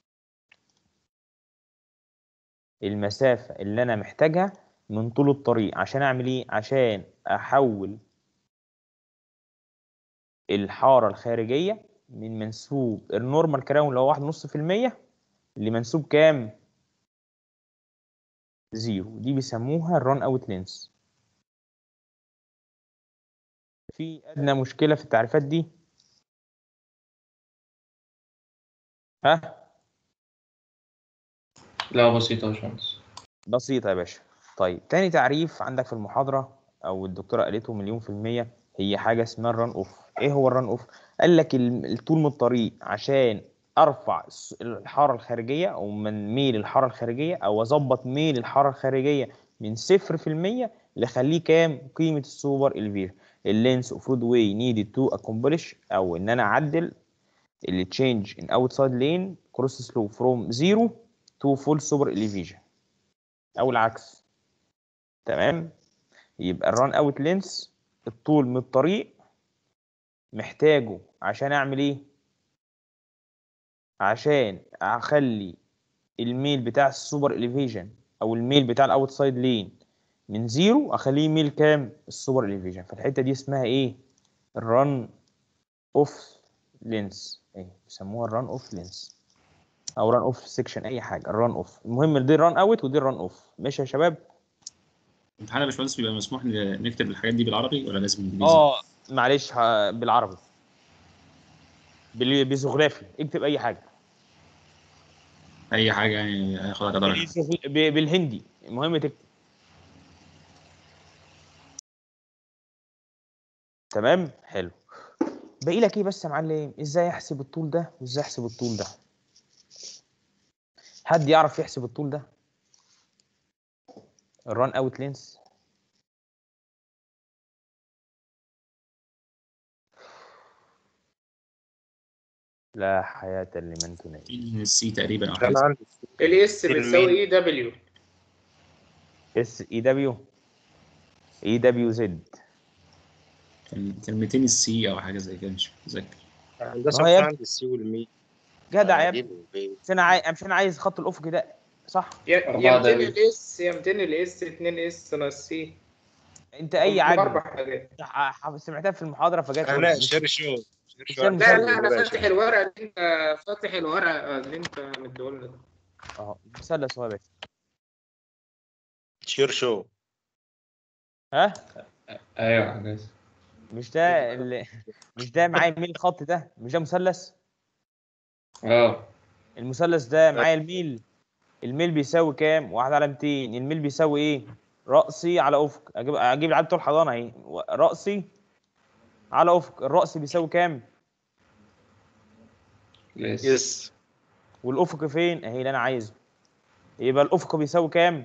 المسافه اللي انا محتاجها من طول الطريق عشان اعمل ايه عشان احول الحاره الخارجيه من منسوب النورمال كراون اللي هو 1.5% لمنسوب كام زيرو دي بيسموها الران اوت لينس في ادنى مشكله في التعريفات دي ها لا بسيطة يا باشمهندس بسيطة يا باشا طيب تاني تعريف عندك في المحاضرة أو الدكتورة قالته مليون في المية هي حاجة اسمها الران أوف إيه هو الران أوف؟ قال لك ال- الطول من الطريق عشان أرفع الس- الحارة الخارجية أو من ميل الحارة الخارجية أو أظبط ميل الحارة الخارجية من صفر في المية لخليه كام قيمة السوبر الفير اللينس اوف رود واي نيدد تو accomplish أو إن أنا أعدل اللي تشينج ان اوتسايد لين كروس سلو فروم زيرو تو فول سوبر اليفيجن او العكس تمام يبقى الران اوت لينس الطول من الطريق محتاجه عشان اعمل ايه عشان اخلي الميل بتاع السوبر اليفيجن او الميل بتاع الاوت سايد لين من زيرو اخليه ميل كام السوبر اليفيجن فالحته دي اسمها ايه الران اوف لينس ايه بيسموها الران اوف لينس او ران اوف سيكشن اي حاجه الران اوف المهم دي الران اوت ودي الران اوف ماشي يا شباب الامتحان يا باشمهندس بيبقى مسموح ن- نكتب الحاجات دي بالعربي ولا لازم انجليزي؟ اه معلش ه- بالعربي بال- بزغرافي اكتب اي حاجه اي حاجه يعني هياخدها كدرجه بالزغ- ب- بالهندي المهم تكتب تمام حلو باقي لك ايه بس يا معلم ازاي احسب الطول ده وازاي احسب الطول ده حد يعرف يحسب الطول ده الران اوت لينس لا حياة لمن تنادي السي تقريبا او انا حاجه عندي الاس المين. بتساوي اي دبليو اس اي دبليو اي دبليو زد كان كان 200 السي او حاجه زي كده مش متذكر هندسه ما هي- كان عندي السي والمي جدع يا أجيب ابني البي. مش انا عايز مش انا عايز خط الافق ده صح يا أربعة يا 200 دبليو. الاس يا 200 الاس 2 اس ناقص سي انت اي عجل اربع حاجات ح- سمعتها في المحاضره فجات انا شير شو شير شو استنى، لا استنى. لا انا فاتح الورقه اللي انت فاتح الورقه اللي انت مديهولنا ده. اهو مثلث اهو يا باشا شير شو ها ايوه يا هندسه مش ده اللي مش ده معايا الميل الخط ده مش ده مثلث اه المثلث ده معايا الميل الميل بيساوي كام؟ واحد على 200 الميل بيساوي ايه؟ رأسي على أفق أجيب أجيب العيال بتوع الحضانة أهي و- رأسي على أفق الرأس بيساوي كام؟ يس يس والأفق فين؟ أهي اللي أنا عايزه يبقى الأفق بيساوي كام؟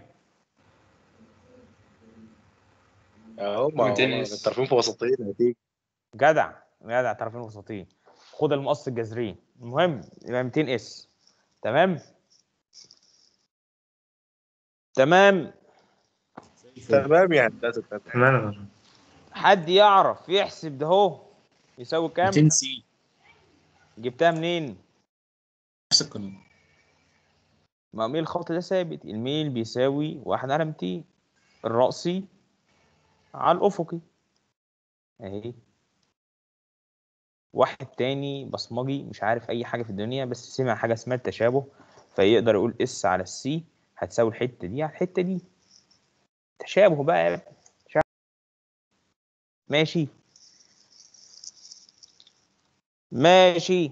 اهو ما هو 200 يس. الطرفين في وسطين هتيجي جدع جدع طرفين وسطين خد المقص الجذري المهم يبقى 200 اس تمام؟ تمام تمام يا هندسه تمام تمام يا باشا. حد يعرف يحسب ده هو يساوي كام؟ 200 سي جبتها منين؟ نفس القانون ما ميل الخط ده ثابت الميل بيساوي واحد على 200 الرأسي على الأفقي اهي واحد تاني بصمجي مش عارف أي حاجة في الدنيا بس سمع حاجة اسمها التشابه فيقدر يقول اس على السي هتساوي الحتة دي على الحتة دي تشابه بقى يا ابني. تشابه. ماشي ماشي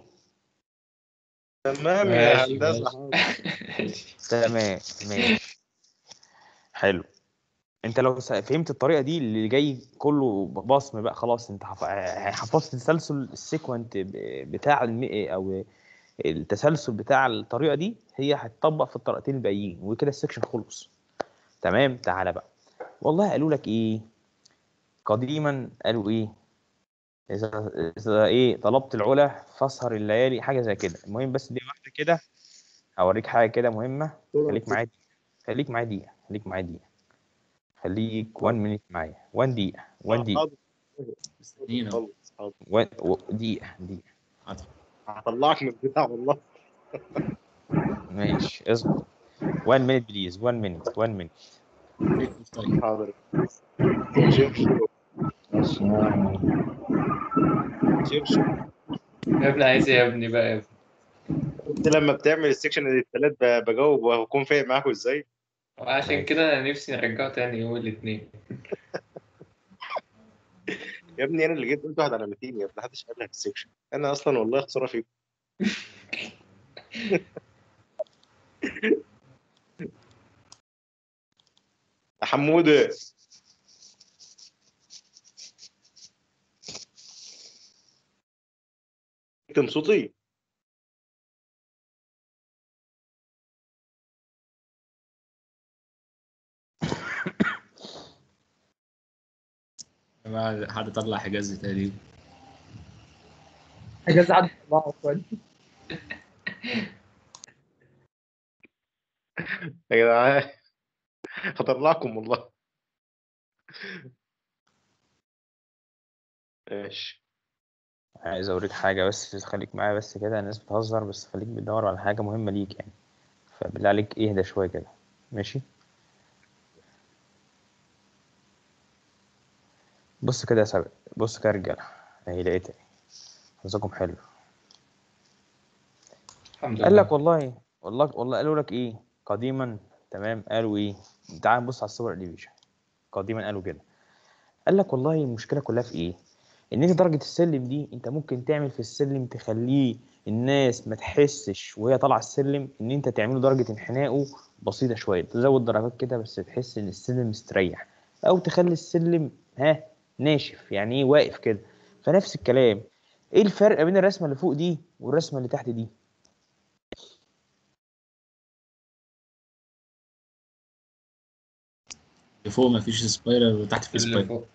تمام يا ماشي، هندسه تمام ماشي حلو انت لو س- فهمت الطريقه دي اللي جاي كله بصم بقى خلاص انت حف- حفظت تسلسل السيكونت ب- بتاع الم... او التسلسل بتاع الطريقه دي هي هتطبق في الطريقتين الباقيين وكده السكشن خلص تمام تعالى بقى والله قالوا لك ايه قديما قالوا ايه اذا اذا ايه طلبت العلا فاسهر الليالي حاجه زي كده المهم بس دي واحده كده هوريك حاجه كده مهمه خليك معايا خليك معايا دقيقه خليك معايا دقيقه خليك 1 مينيت معايا 1 دقيقه 1 دقيقه مستنيين أهو. خلص، خلص. 1 دقيقه دقيقه حاضر. هطلعك من البتاع والله ماشي اصبر 1 مينيت بليز 1 مينيت 1 مينيت طيب حاضر شير شو شير شو يا ابني عايز ايه يا ابني بقى يا ابني انت لما بتعمل السكشن الثلاث بجاوب وهكون فاهم معاكم ازاي وعشان كده انا نفسي نرجعه تاني يوم الاثنين يا ابني انا اللي جيت قلت واحد على 200 يا ابني محدش قالها في السكشن انا اصلا والله خساره فيكم يا حموده اكتم صوتي بقى حد طلع حجازي تقريبا حجاز عدى طبعا اخوان يا جدعان هطلعكم والله ماشي عايز اوريك حاجه بس خليك معايا بس كده الناس بتهزر بس خليك بتدور على حاجه مهمه ليك يعني فبالله عليك اهدى شويه كده ماشي بص كده يا سبق بص كده يا رجاله اهي لقيتها حظكم حلو الحمد قال لله لك والله والله والله قالوا لك ايه قديما تمام قالوا ايه تعال نبص على الصور ديفيجن قديما قالوا كده قال لك والله المشكله كلها في ايه ان انت درجه السلم دي انت ممكن تعمل في السلم تخليه الناس ما تحسش وهي طالعه السلم ان انت تعمله درجه انحنائه بسيطه شويه تزود درجات كده بس تحس ان السلم مستريح او تخلي السلم ها ناشف يعني ايه واقف كده فنفس الكلام ايه الفرق بين الرسمه اللي فوق دي والرسمه اللي تحت دي اللي فوق مفيش سبايرال وتحت في اللي سبايرال فوق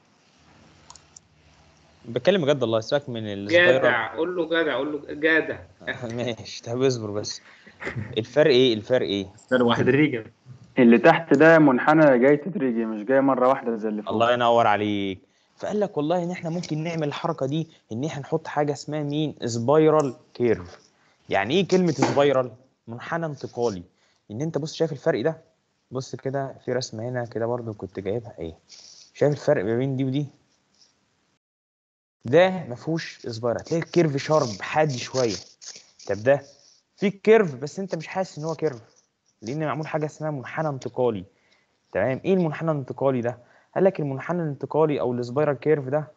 بتكلم بجد الله سيبك من السبايرال جدع قول له جدع قول له جدع ماشي طب اصبر بس الفرق ايه الفرق ايه فرق واحد تدريجا اللي تحت ده منحنى جاي تدريجي مش جاي مرة واحدة زي اللي فوق الله ينور عليك فقال لك والله ان احنا ممكن نعمل الحركه دي ان احنا نحط حاجه اسمها مين سبايرال كيرف يعني ايه كلمه سبايرال منحنى انتقالي ان انت بص شايف الفرق ده بص كده في رسمه هنا كده برضو كنت جايبها ايه شايف الفرق ما بين دي ودي ده ما فيهوش سبايرال هتلاقي الكيرف شارب حاد شويه طب ده في كيرف بس انت مش حاسس ان هو كيرف لان معمول حاجه اسمها منحنى انتقالي تمام ايه المنحنى الانتقالي ده قال لك المنحنى الانتقالي او السبايرال كيرف ده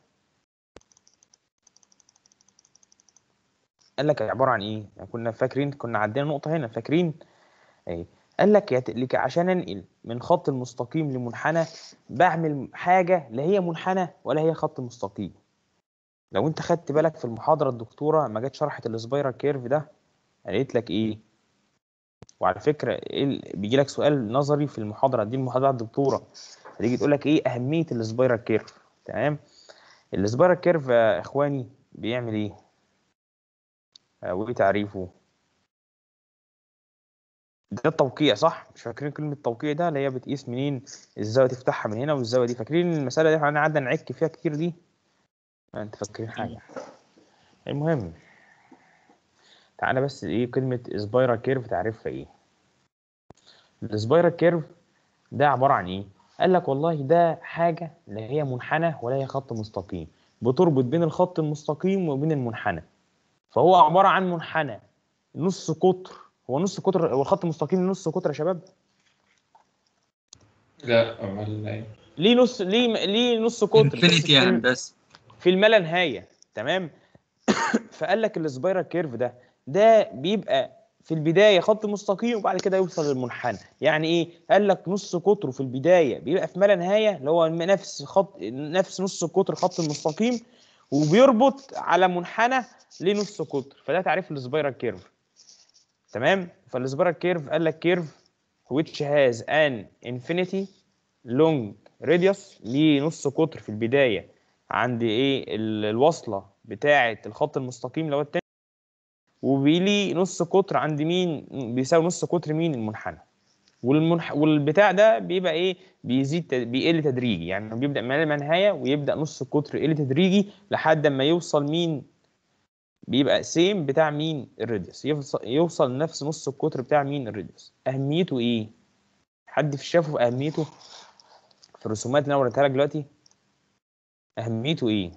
قال لك عباره عن ايه يعني كنا فاكرين كنا عندنا نقطه هنا فاكرين اهي قال لك يت- لك عشان انقل من خط المستقيم لمنحنى بعمل حاجه لا هي منحنى ولا هي خط مستقيم لو انت خدت بالك في المحاضره الدكتوره ما جت شرحت السبايرال كيرف ده قالت لك ايه وعلى فكره ايه ال- بيجي لك سؤال نظري في المحاضره دي المحاضره بتاعت الدكتوره هتيجي تقول لك ايه اهميه السبايرال كيرف تمام السبايرال كيرف يا اخواني بيعمل ايه آه، وايه تعريفه ده التوقيع صح مش فاكرين كلمه توقيع ده اللي هي بتقيس منين الزاويه تفتحها من هنا والزاويه دي فاكرين المساله دي احنا قعدنا نعك فيها كتير دي ما انت فاكرين حاجه المهم تعالى بس ايه كلمه سبايرال كيرف تعريفها ايه السبايرال كيرف ده عباره عن ايه قال لك والله ده حاجه لا هي منحنى ولا هي خط مستقيم بتربط بين الخط المستقيم وبين المنحنى فهو عباره عن منحنى نص قطر هو نص قطر هو الخط المستقيم نص قطر يا شباب لا امال إيه؟ ليه نص ليه ليه نص قطر بس انفينيتي في يا الم- هندسه في الما لا نهايه تمام فقال لك السبايرال كيرف ده ده بيبقى في البدايه خط مستقيم وبعد كده يوصل للمنحنى يعني ايه قال لك نص قطره في البدايه بيبقى في ما لا نهايه اللي هو نفس خط نفس نص قطر خط المستقيم وبيربط على منحنى لنص قطر فده تعريف السبايرال كيرف تمام فالسبايرال كيرف قال لك كيرف which has an infinity long radius ليه نص قطر في البدايه عند ايه ال- الوصله بتاعه الخط المستقيم اللي هو التاني وبيلي نص قطر عند مين بيساوي نص قطر مين المنحنى والمنح... والبتاع ده بيبقى ايه بيزيد ت- بيقل تدريجي يعني بيبدا من ما نهايه ويبدا نص القطر يقل تدريجي لحد ما يوصل مين بيبقى سيم بتاع مين الراديوس يوصل يوصل لنفس نص القطر بتاع مين الراديوس اهميته ايه حد في شافه في اهميته في الرسومات اللي انا وريتها لك دلوقتي اهميته ايه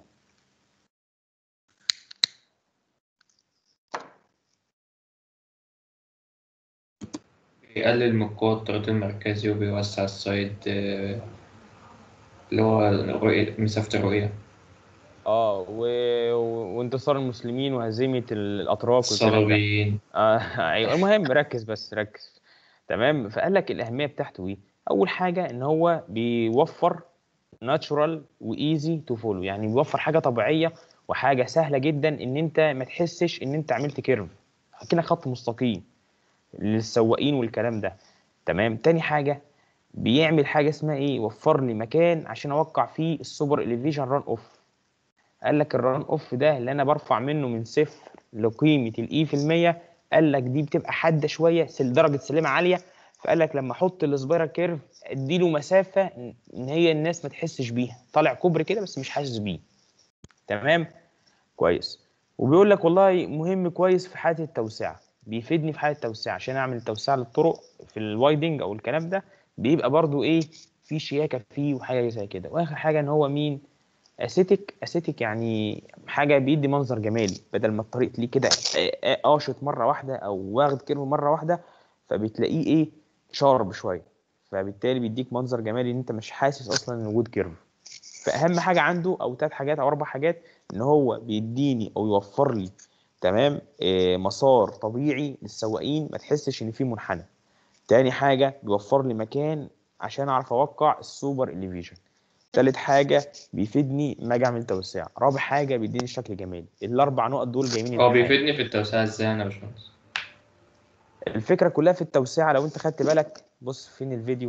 بيقلل من قوة الطرد المركزي وبيوسع السايد آه، اللي هو الرؤية مسافة الرؤية اه و... و... وانتصار المسلمين وهزيمه الاتراك والكلام ده الصليبيين آه ايوه المهم ركز بس ركز تمام فقال لك الاهميه بتاعته ايه اول حاجه ان هو بيوفر ناتشورال وايزي تو فولو يعني بيوفر حاجه طبيعيه وحاجه سهله جدا ان انت ما تحسش ان انت عملت كيرف كده خط مستقيم للسواقين والكلام ده تمام تاني حاجه بيعمل حاجه اسمها ايه وفر لي مكان عشان اوقع فيه السوبر اليفيشن ران اوف قال لك الران اوف ده اللي انا برفع منه من صفر لقيمه الاي في المية قال لك دي بتبقى حاده شويه سل درجه سلامه عاليه فقال لك لما احط السبايرال كيرف اديله مسافه ان هي الناس ما تحسش بيها طالع كوبري كده بس مش حاسس بيه تمام كويس وبيقول لك والله مهم كويس في حاله التوسعه بيفيدني في حاله التوسعه عشان اعمل توسعه للطرق في الوايدنج او الكلام ده بيبقى برضو ايه في شياكه فيه وحاجه زي كده واخر حاجه ان هو مين اسيتيك اسيتيك يعني حاجه بيدي منظر جمالي بدل ما الطريق تلاقيه كده آه، قاشط مره واحده او واخد كيرف مره واحده فبتلاقيه ايه شارب شويه فبالتالي بيديك منظر جمالي ان انت مش حاسس اصلا ان وجود كيرف فاهم حاجه عنده او ثلاث حاجات او اربع حاجات ان هو بيديني او يوفر لي تمام آه، مسار طبيعي للسواقين ما تحسش ان في منحنى تاني حاجه بيوفر لي مكان عشان اعرف اوقع السوبر اليفيجن تالت حاجه بيفيدني ما اجي اعمل توسيع رابع حاجه بيديني شكل جمالي الاربع نقط دول جايين هو بيفيدني في التوسعة ازاي انا يا باشمهندس الفكره كلها في التوسعه لو انت خدت بالك بص فين الفيديو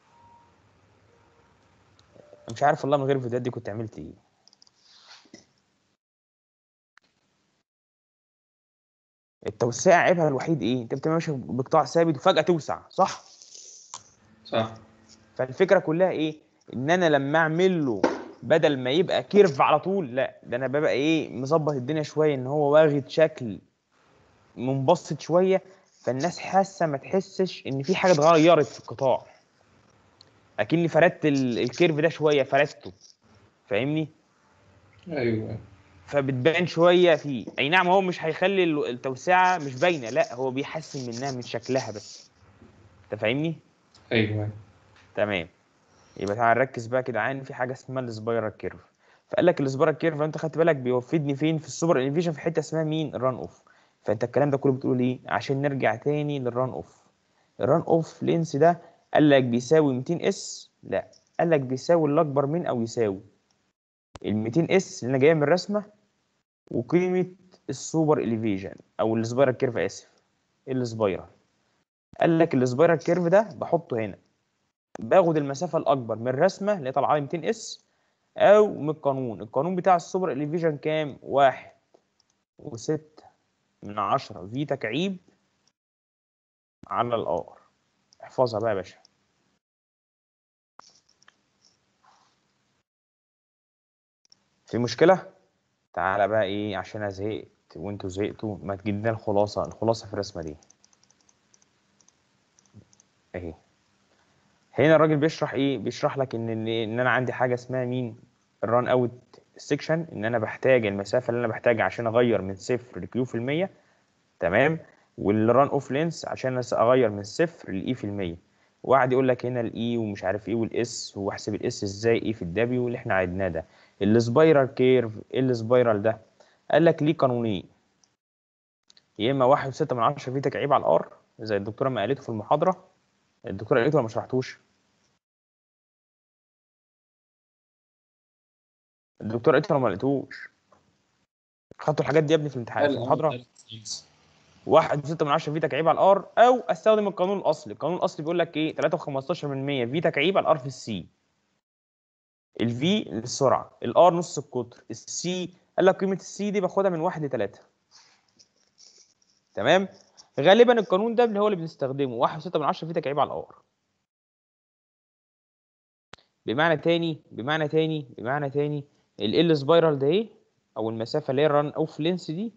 مش عارف والله من غير الفيديوهات دي كنت عملت ايه التوسعه عيبها الوحيد ايه انت بتبقى ماشي بقطاع ثابت وفجاه توسع صح صح فالفكره كلها ايه ان انا لما اعمل له بدل ما يبقى كيرف على طول لا ده انا ببقى ايه مظبط الدنيا شويه ان هو واخد شكل منبسط شويه فالناس حاسه ما تحسش ان في حاجه اتغيرت في القطاع اكني فردت ال- الكيرف ده شويه فردته فاهمني ايوه فبتبان شويه فيه اي نعم هو مش هيخلي ال- التوسعه مش باينه لا هو بيحسن منها من شكلها بس انت فاهمني ايوه تمام يبقى تعال نركز بقى كده عن في حاجه اسمها السبايرال كيرف فقال لك السبايرال كيرف لو انت خدت بالك بيفيدني فين في السوبر انفيجن في حته اسمها مين الران اوف فانت الكلام ده كله بتقول ايه عشان نرجع تاني للران اوف الران اوف لينس ده قال لك بيساوي 200 اس لا قال لك بيساوي الاكبر من او يساوي ال 200 اس اللي انا جايه من الرسمه وقيمه السوبر اليفيجن او السبايرال كيرف اسف السبايرال قال لك السبايرال كيرف ده بحطه هنا باخد المسافه الاكبر من الرسمه اللي هي طالعه لي 200 اس او من القانون القانون بتاع السوبر اليفيجن كام واحد وستة من عشرة في تكعيب على الار احفظها بقى يا باشا في مشكلة تعالى بقى ايه عشان انا زهقت وانتوا زهقتوا ما تجيب لنا الخلاصة الخلاصة في الرسمة دي اهي هنا الراجل بيشرح ايه بيشرح لك ان ان انا عندي حاجه اسمها مين الران اوت سيكشن ان انا بحتاج المسافه اللي انا بحتاجها عشان اغير من صفر لكيو في المية تمام والران اوف لينس عشان أس- اغير من صفر لاي في المية وقعد يقول لك هنا الاي ومش عارف ايه والاس واحسب الاس ازاي ايه في الدبليو اللي احنا عدناه ده السبايرال كيرف ايه السبايرال ده قال لك ليه قانونين يا اما واحد وستة من عشرة في تكعيب على الار زي الدكتوره ما قالته في المحاضره الدكتوره قالته ولا ما شرحتوش الدكتور قالت ولا ما لقيتوش خدتوا الحاجات دي يا ابني في الامتحان في المحاضره واحد وستة من عشرة في تكعيب على الار او استخدم القانون الاصلي القانون الاصلي بيقول لك ايه 3.15% في تكعيب على الار في السي الفي السرعه الار نص القطر السي قال لك قيمه السي دي باخدها من واحد لتلاتة تمام غالبا القانون ده اللي هو اللي بنستخدمه واحد وستة من عشرة في تكعيب على الار بمعنى تاني بمعنى تاني بمعنى تاني ال سبايرال ده ايه او المسافه اللي هي الران اوف لينس دي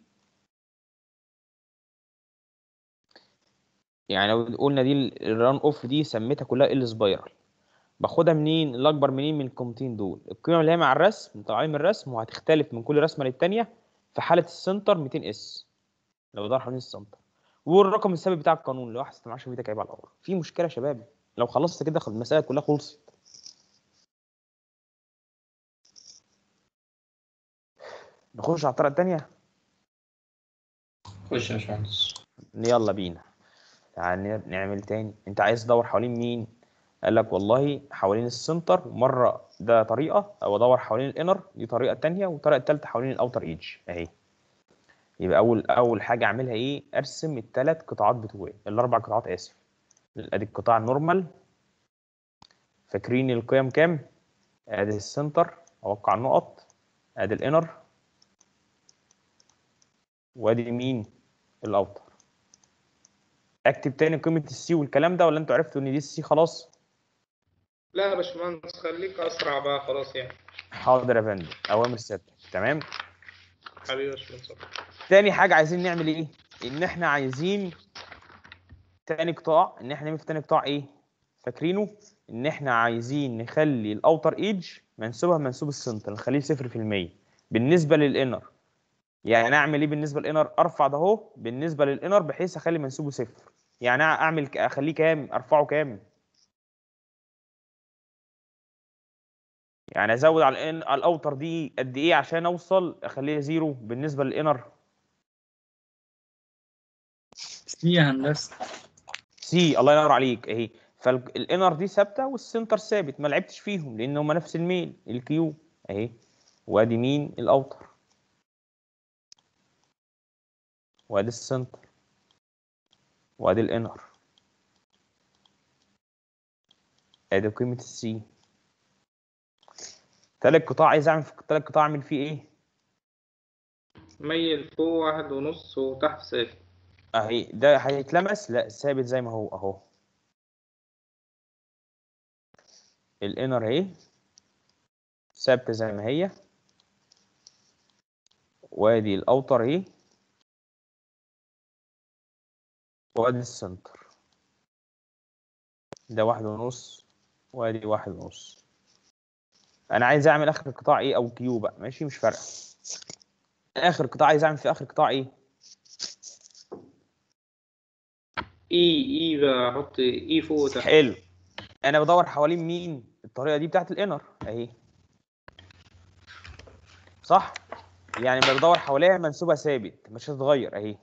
يعني لو قلنا دي الران اوف دي سميتها كلها ال سبايرال باخدها منين الاكبر منين من القيمتين دول القيمه اللي هي مع الرسم طالعين من الرسم وهتختلف من كل رسمه للتانيه في حاله السنتر 200 اس لو دار حوالين السنتر والرقم الثابت بتاع القانون اللي هو 16 في تكعيب على الار في مشكله يا شباب لو خلصت كده خل- المساله كلها خلصت نخش على الطريقه الثانيه خش يا باشمهندس يلا بينا تعال ن- نعمل تاني انت عايز تدور حوالين مين قال لك والله حوالين السنتر مره ده طريقه او ادور حوالين الانر دي طريقه تانية والطريقه الثالثه حوالين الاوتر ايدج اهي يبقى اول اول حاجه اعملها ايه ارسم الثلاث قطاعات بتوعي الاربع قطاعات اسف ادي القطاع النورمال فاكرين القيم كام ادي السنتر اوقع النقط ادي الانر وادي مين الاوتر اكتب تاني قيمه السي والكلام ده ولا انتوا عرفتوا ان دي السي خلاص لا يا باشمهندس خليك اسرع بقى خلاص يعني حاضر يا فندم اوامر ثابته تمام حبيبي يا باشمهندس تاني حاجه عايزين نعمل ايه ان احنا عايزين تاني قطاع ان احنا نعمل في تاني قطاع ايه فاكرينه ان احنا عايزين نخلي الاوتر ايدج منسوبها منسوب السنتر نخليه 0% بالنسبه للانر يعني اعمل ايه بالنسبه للانر ارفع ده اهو بالنسبه للانر بحيث اخلي منسوبه صفر يعني اعمل ك- اخليه كام ارفعه كام يعني ازود على الان على الاوتر دي قد ايه عشان اوصل اخليها زيرو بالنسبه للانر سي يا هندسه سي الله ينور عليك اهي فالانر دي ثابته والسنتر ثابت ما لعبتش فيهم لان هما نفس الميل الكيو اهي وادي مين الاوتر وادي السنتر وادي الانر ادي قيمه السي تالت قطاع عايز اعمل في تالت قطاع اعمل فيه ايه ميل فوق واحد ونص وتحت صفر اهي ده هيتلمس لا ثابت زي ما هو اهو الانر اهي ثابته زي ما هي وادي الاوتر اهي وادي السنتر ده واحد ونص وادي واحد ونص انا عايز اعمل اخر قطاع ايه او كيو بقى ماشي مش فارقه اخر قطاع عايز اعمل في اخر قطاع ايه اي اي بقى احط اي فوق وتحت حلو انا بدور حوالين مين الطريقه دي بتاعت الانر اهي صح يعني بدور حواليها منسوبها ثابت مش هتتغير اهي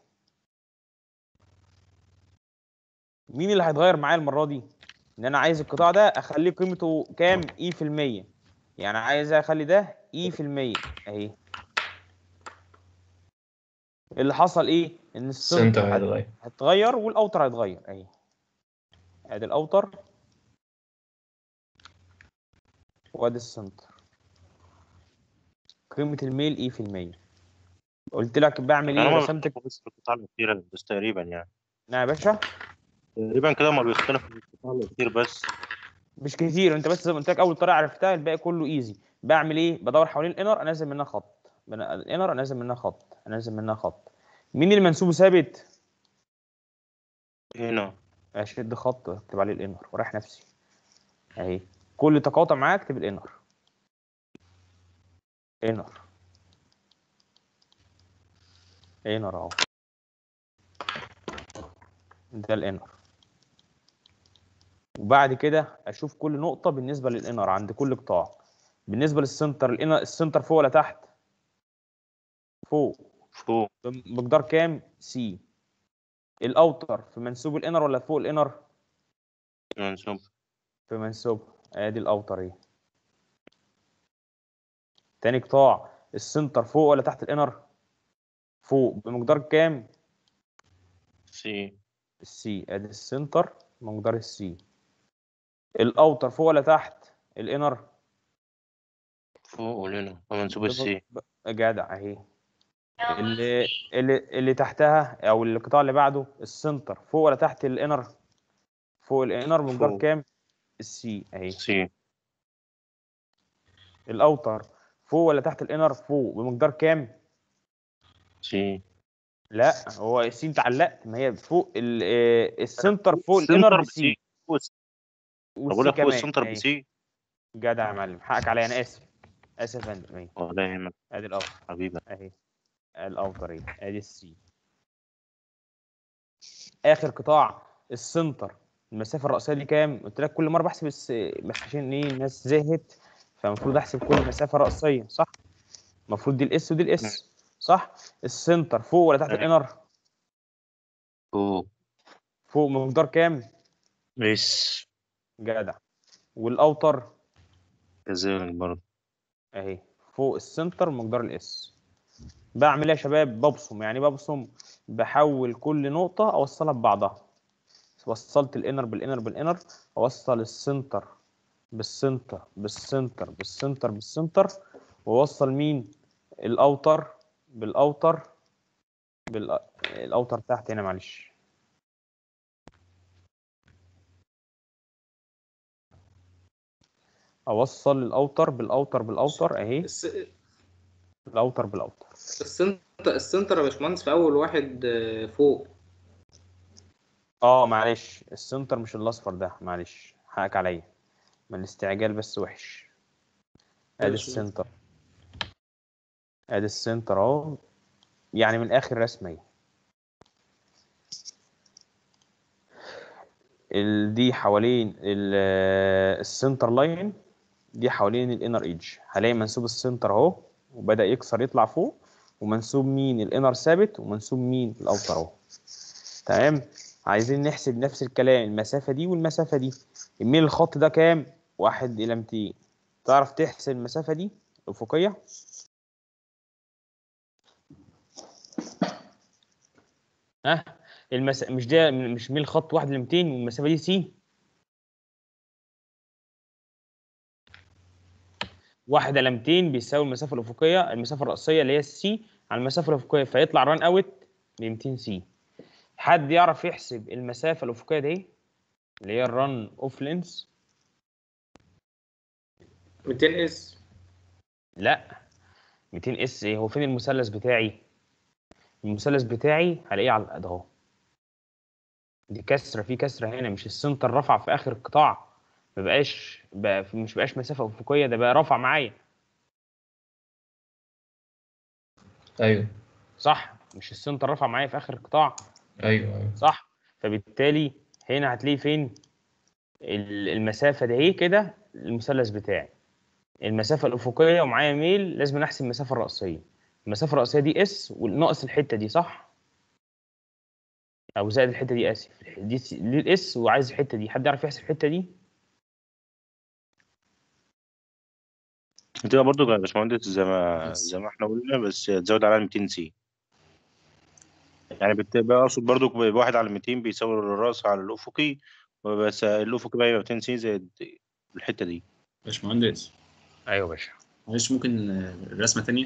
مين اللي هيتغير معايا المره دي ان انا عايز القطاع ده اخليه قيمته كام اي في المية يعني عايز اخلي ده اي في المية اهي اللي حصل ايه ان السنتر السنتر هيتغير هتغير والاوتر هيتغير اهي ادي الاوتر وادي السنتر قيمة الميل ايه في المية قلت لك بعمل انا ايه ما رسمت بختلف بس في القطاع الاخير بس تقريبا يعني نعم يا باشا تقريبا كده ما بيختلف في القطاع الاخير بس مش كتير انت بس زي ما قلت لك اول طريقة عرفتها الباقي كله ايزي بعمل ايه بدور حوالين الانر انزل منها خط من الانر انزل منها خط انزل منها خط مين اللي منسوبه ثابت هنا اشد خط اكتب عليه الانر ورايح نفسي اهي كل تقاطع معاه اكتب الانر انر انر اهو ده الانر وبعد كده اشوف كل نقطه بالنسبه للانر عند كل قطاع بالنسبه للسنتر الانر السنتر فوق ولا تحت فوق فوق بمقدار كام سي الاوتر في منسوب الانر ولا فوق الانر منسوب في منسوب ادي الاوتر اهي تاني قطاع السنتر فوق ولا تحت الانر فوق بمقدار كام سي السي ادي السنتر مقدار السي الاوتر فوق ولا تحت الانر فوق ولنا ومنسوب السي جدع اهي اللي اللي اللي تحتها او القطاع اللي بعده السنتر فوق ولا تحت الانر فوق الانر بمقدار فوق. كام السي اهي سي الاوتر فوق ولا تحت الانر فوق بمقدار كام سي لا هو السي انت علقت ما هي فوق ال- آه، السنتر فوق السنتر الانر بسي بسي فوق الس- والسي بقول لك فوق كمان السنتر أهي. بسي جدع يا معلم حقك عليا انا اسف اسف يا فندم اهي ولا يهمك ادي الاوتر حبيبي اهي الاوتر اهي ادي السي اخر قطاع السنتر المسافه الرئيسيه دي كام قلت لك كل مره بحسب الس... بس عشان ايه الناس زهقت فالمفروض احسب كل مسافه رئيسيه صح المفروض دي الاس ودي الاس صح السنتر فوق ولا تحت أيوة. الانر فوق فوق بمقدار كام بس جدع والاوتر كذلك برضه اهي فوق السنتر مقدار الاس بعمل ايه يا شباب ببصم يعني ببصم بحول كل نقطة اوصلها ببعضها وصلت الانر بالانر بالانر اوصل السنتر بالسنتر بالسنتر بالسنتر بالسنتر واوصل مين الاوتر بالاوتر بال الاوتر تحت هنا معلش اوصل الاوتر بالاوتر بالاوتر اهي الس- الاوتر بالاوتر السنتر السنتر يا باشمهندس في اول واحد آه، فوق اه معلش السنتر مش الاصفر ده معلش حقك عليا ما الاستعجال بس وحش ادي ماشي. السنتر ادي السنتر اهو يعني من اخر رسمه اهي ال- دي حوالين ال- السنتر لاين دي حوالين الانر ايدج هلاقي منسوب السنتر اهو وبدأ يكسر يطلع فوق ومنسوب مين الانر ثابت ومنسوب مين الاوتر اهو تمام عايزين نحسب نفس الكلام المسافة دي والمسافة دي يميل الخط ده كام واحد إلى 200 تعرف تحسب المسافة دي الأفقية ها المس... مش ده مش ميل خط واحد ل 200 والمسافة دي سي واحد على 200 بيساوي المسافة الأفقية المسافة الرأسية اللي هي السي على المسافة الأفقية فيطلع ران أوت ب 200 سي حد يعرف يحسب المسافة الأفقية دي اللي هي الرن اوف لينس 200 اس لا 200 اس ايه هو فين المثلث بتاعي المثلث بتاعي هلاقيه على القد اهو دي كسره في كسره هنا مش السنتر رفع في اخر القطاع ما بقاش بقى مش بقاش مسافه افقيه ده بقى رفع معايا ايوه صح مش السنتر رفع معايا في اخر القطاع ايوه ايوه صح فبالتالي هنا هتلاقي فين ال- المسافه ده ايه كده المثلث بتاعي المسافه الافقيه ومعايا ميل لازم نحسب المسافه الرأسيه المسافه الرأسيه دي اس وناقص الحته دي صح او زائد الحته دي اسف دي س- دي الاس وعايز الحته دي حد يعرف يحسب الحته دي بتبقى برضه يا باشمهندس زي ما زي ما احنا قلنا بس تزود عليها 200 سي يعني بتبقى اقصد برضه بواحد على 200 بيساوي الراس على الافقي بس الافقي بقى يبقى 200 سي زائد الحته دي باشمهندس ايوه يا باشا معلش ممكن آه، الرسمة تانية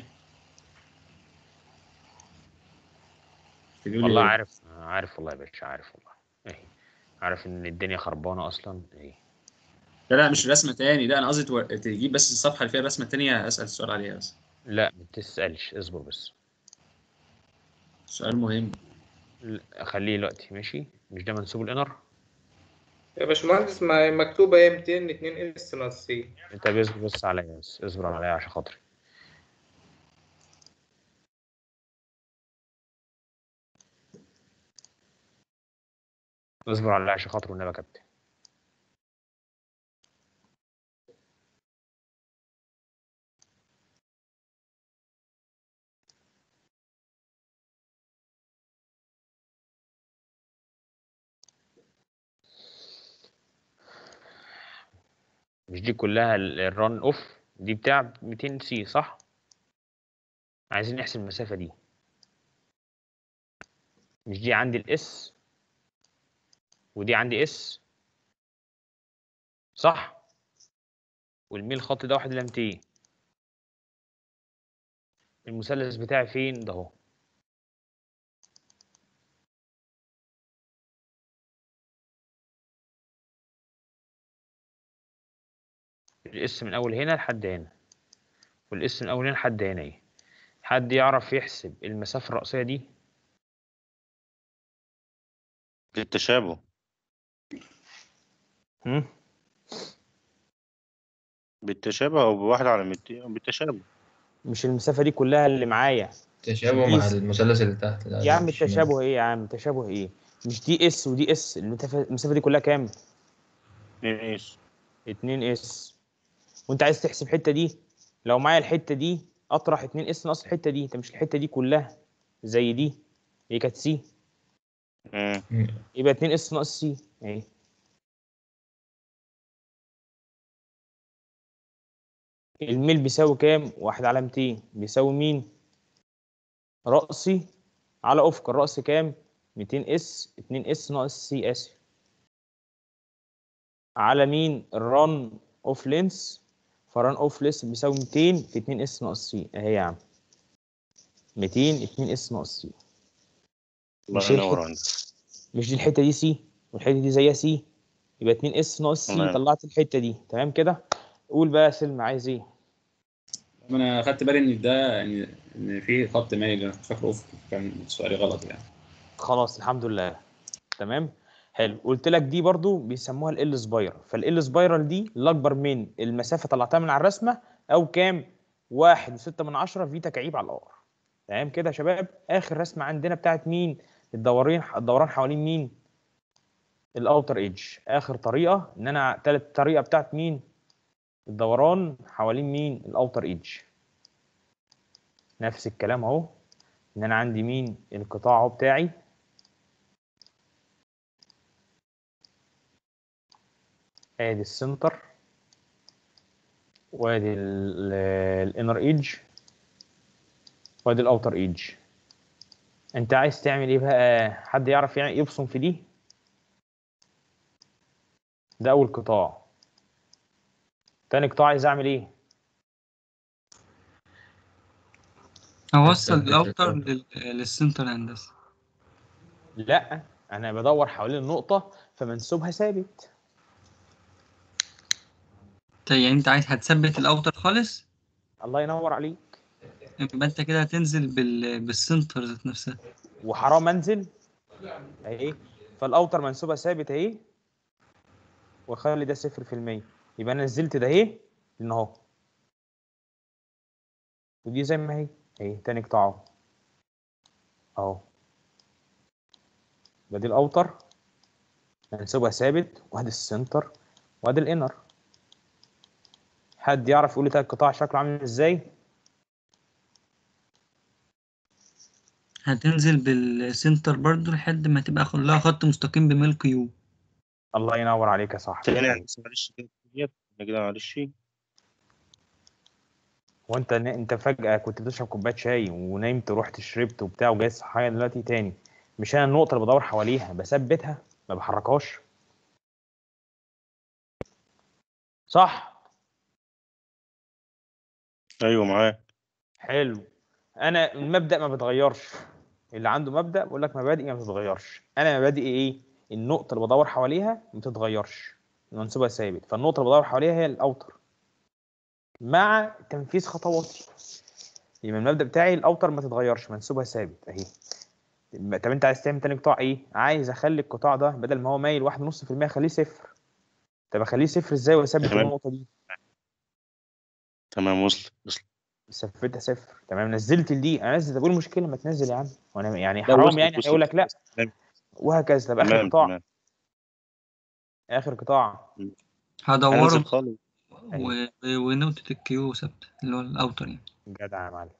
تجيب لي والله عارف عارف والله يا باشا عارف والله اهي عارف ان الدنيا خربانه اصلا اهي لا لا مش رسمة تاني لا أنا قصدي تو- تجيب بس الصفحة اللي فيها الرسمة التانية أسأل السؤال عليها بس لا ما تسالش اصبر بس سؤال مهم لا، خليه دلوقتي ماشي مش ده منسوب الانر يا باشمهندس ما مكتوبة ايه 200 2 اس ناقص سي انت اصبر بس عليا بس اصبر عليا عشان خاطري اصبر عليا عشان خاطر والنبي يا كابتن مش دي كلها الران اوف دي بتاع 200 سي صح عايزين نحسب المسافة دي مش دي عندي الاس ودي عندي اس صح والميل الخط ده واحد إلى 200 المثلث بتاعي فين ده اهو الاس من اول هنا لحد هنا والاس من اول هنا لحد هنا ايه حد يعرف يحسب المسافة الرأسية دي بالتشابه هم؟ بالتشابه او بواحد على 200 بالتشابه مش المسافة دي كلها اللي معايا تشابه مع قيس. المثلث اللي تحت ده يا عم مش- التشابه ايه يا عم تشابه ايه مش دي اس ودي اس المسافة المسافة دي كلها كام 2 اس 2 اس وانت عايز تحسب الحتة دي لو معايا الحتة دي اطرح 2 اس ناقص الحتة دي انت مش الحتة دي كلها زي دي هي كانت سي مم. مم. يبقى 2 اس ناقص سي اهي الميل بيساوي كام؟ واحد على 200 بيساوي مين؟ رأسي على أفق الرأس كام؟ 200 اس 2 اس ناقص سي اسف على مين؟ الران اوف لينس فران اوف لينس بيساوي 200 في 2 اس ناقص سي اهي يا عم 200 2 اس ناقص سي الله مش ينور الحتة- عليك مش دي الحته دي سي والحته دي زيها سي يبقى 2 اس ناقص سي تمام. طلعت الحته دي تمام كده قول بقى يا سلمى عايز ايه انا خدت بالي ان ده يعني ان في خط مايل انا كنت فاكره افقي كان سؤالي غلط يعني خلاص الحمد لله تمام حلو قلت لك دي برضو بيسموها ال سبايرال فال سبايرال دي اللي اكبر من المسافه طلعتها من على الرسمه او كام واحد وستة من عشرة في تكعيب على الار تمام كده يا شباب اخر رسمه عندنا بتاعت مين الدورين الدوران حوالين مين الاوتر ايدج اخر طريقه ان انا تالت طريقه بتاعت مين الدوران حوالين مين الاوتر ايدج نفس الكلام اهو ان انا عندي مين القطاع اهو بتاعي ادي السنتر وادي الانر ايدج وادي الاوتر ايدج انت عايز تعمل ايه بقى حد يعرف يعني يبصم في دي ده اول قطاع تاني قطاع عايز اعمل ايه اوصل أثبت الاوتر القطر. لل- للسنتر هندسه لا انا بدور حوالين النقطه فمنسوبها ثابت طيب يعني انت عايز هتثبت الاوتر خالص الله ينور عليك يبقى انت كده هتنزل بال... بالسنتر ذات نفسها وحرام انزل اهي فالاوتر منسوبها ثابت اهي واخلي ده صفر في المية يبقى انا نزلت ده اهي لان اهو ودي زي ما هي اهي تاني قطاع اهو اهو يبقى دي الاوتر منسوبها ثابت وادي السنتر وادي الانر حد يعرف يقول لي تلات قطاع شكله عامل ازاي هتنزل بالسنتر برضو لحد ما تبقى كلها خط مستقيم بميل كيو الله ينور عليك يا صاحبي تاني بس معلش كده كده كده معلش وانت ن- انت فجأة كنت بتشرب كوباية شاي ونمت ورحت شربت وبتاع وجاي صحية دلوقتي تاني مش انا النقطة اللي بدور حواليها بثبتها ما بحركهاش صح ايوه معاك حلو انا المبدأ ما بيتغيرش اللي عنده مبدأ بيقول لك مبادئي ما بتتغيرش انا مبادئي ايه النقطة اللي بدور حواليها ما بتتغيرش منسوبها ثابت فالنقطة اللي بدور حواليها هي الاوتر مع تنفيذ خطواتي يبقى المبدأ بتاعي الاوتر ما تتغيرش منسوبها ثابت اهي طب انت عايز تعمل تاني قطاع ايه عايز اخلي القطاع ده بدل ما هو مايل واحد ونص في المية اخليه صفر طب اخليه صفر ازاي واثبت تمام. النقطة دي تمام وصل وصل ثبتها صفر تمام نزلت دي انا نزلت طب ايه المشكله ما تنزل يا عم وانا يعني لا، حرام وصلت- يعني وصلت. اقول لك لا تمام. وهكذا طب اخر تمام قطاع تمام اخر قطاع هدوره هنزل خالص و... ونقطة الكيو ثابتة اللي هو الاوتر يعني جدع يا معلم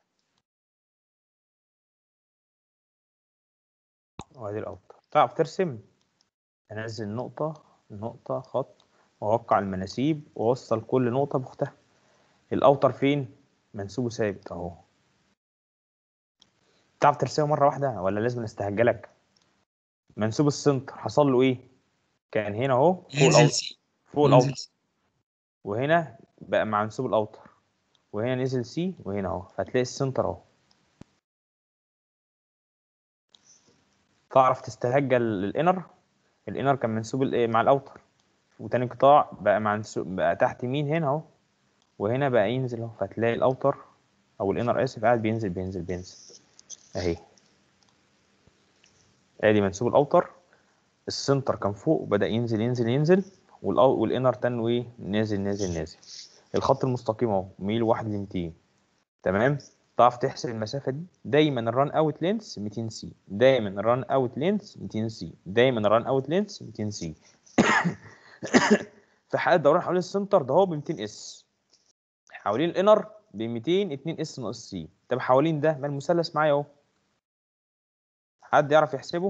وادي الاوتر تعرف ترسم انزل نقطه نقطه خط واوقع المناسيب واوصل كل نقطه باختها الاوتر فين منسوبه ثابت اهو تعرف ترسمه مره واحده ولا لازم نستهجلك منسوب السنتر حصل له ايه كان هنا اهو فوق ينزل الاوتر سي فوق ينزل الاوتر سي وهنا بقى مع منسوب الاوتر وهنا نزل سي وهنا اهو فهتلاقي السنتر اهو تعرف تستهجل الانر الانر كان منسوب الايه مع الاوتر وتاني قطاع بقى مع منسوب بقى تحت مين هنا اهو وهنا بقى ينزل اهو فتلاقي الاوتر او الانر اسف قاعد بينزل بينزل بينزل اهي ادي منسوب الاوتر السنتر كان فوق وبدا ينزل ينزل ينزل والأو- والانر تنو ايه نازل نازل نازل الخط المستقيم اهو ميل واحد ل 200 تمام تعرف تحسب المسافه دي دايما الران اوت لينس 200 سي دايما الران اوت لينس 200 سي دايما الران اوت لينس 200 سي في حاله دوران حوالين السنتر ده هو ب 200 اس حوالين الانر ب 200 2 اس ناقص سي طب حوالين ده ما المثلث معايا اهو حد يعرف يحسبه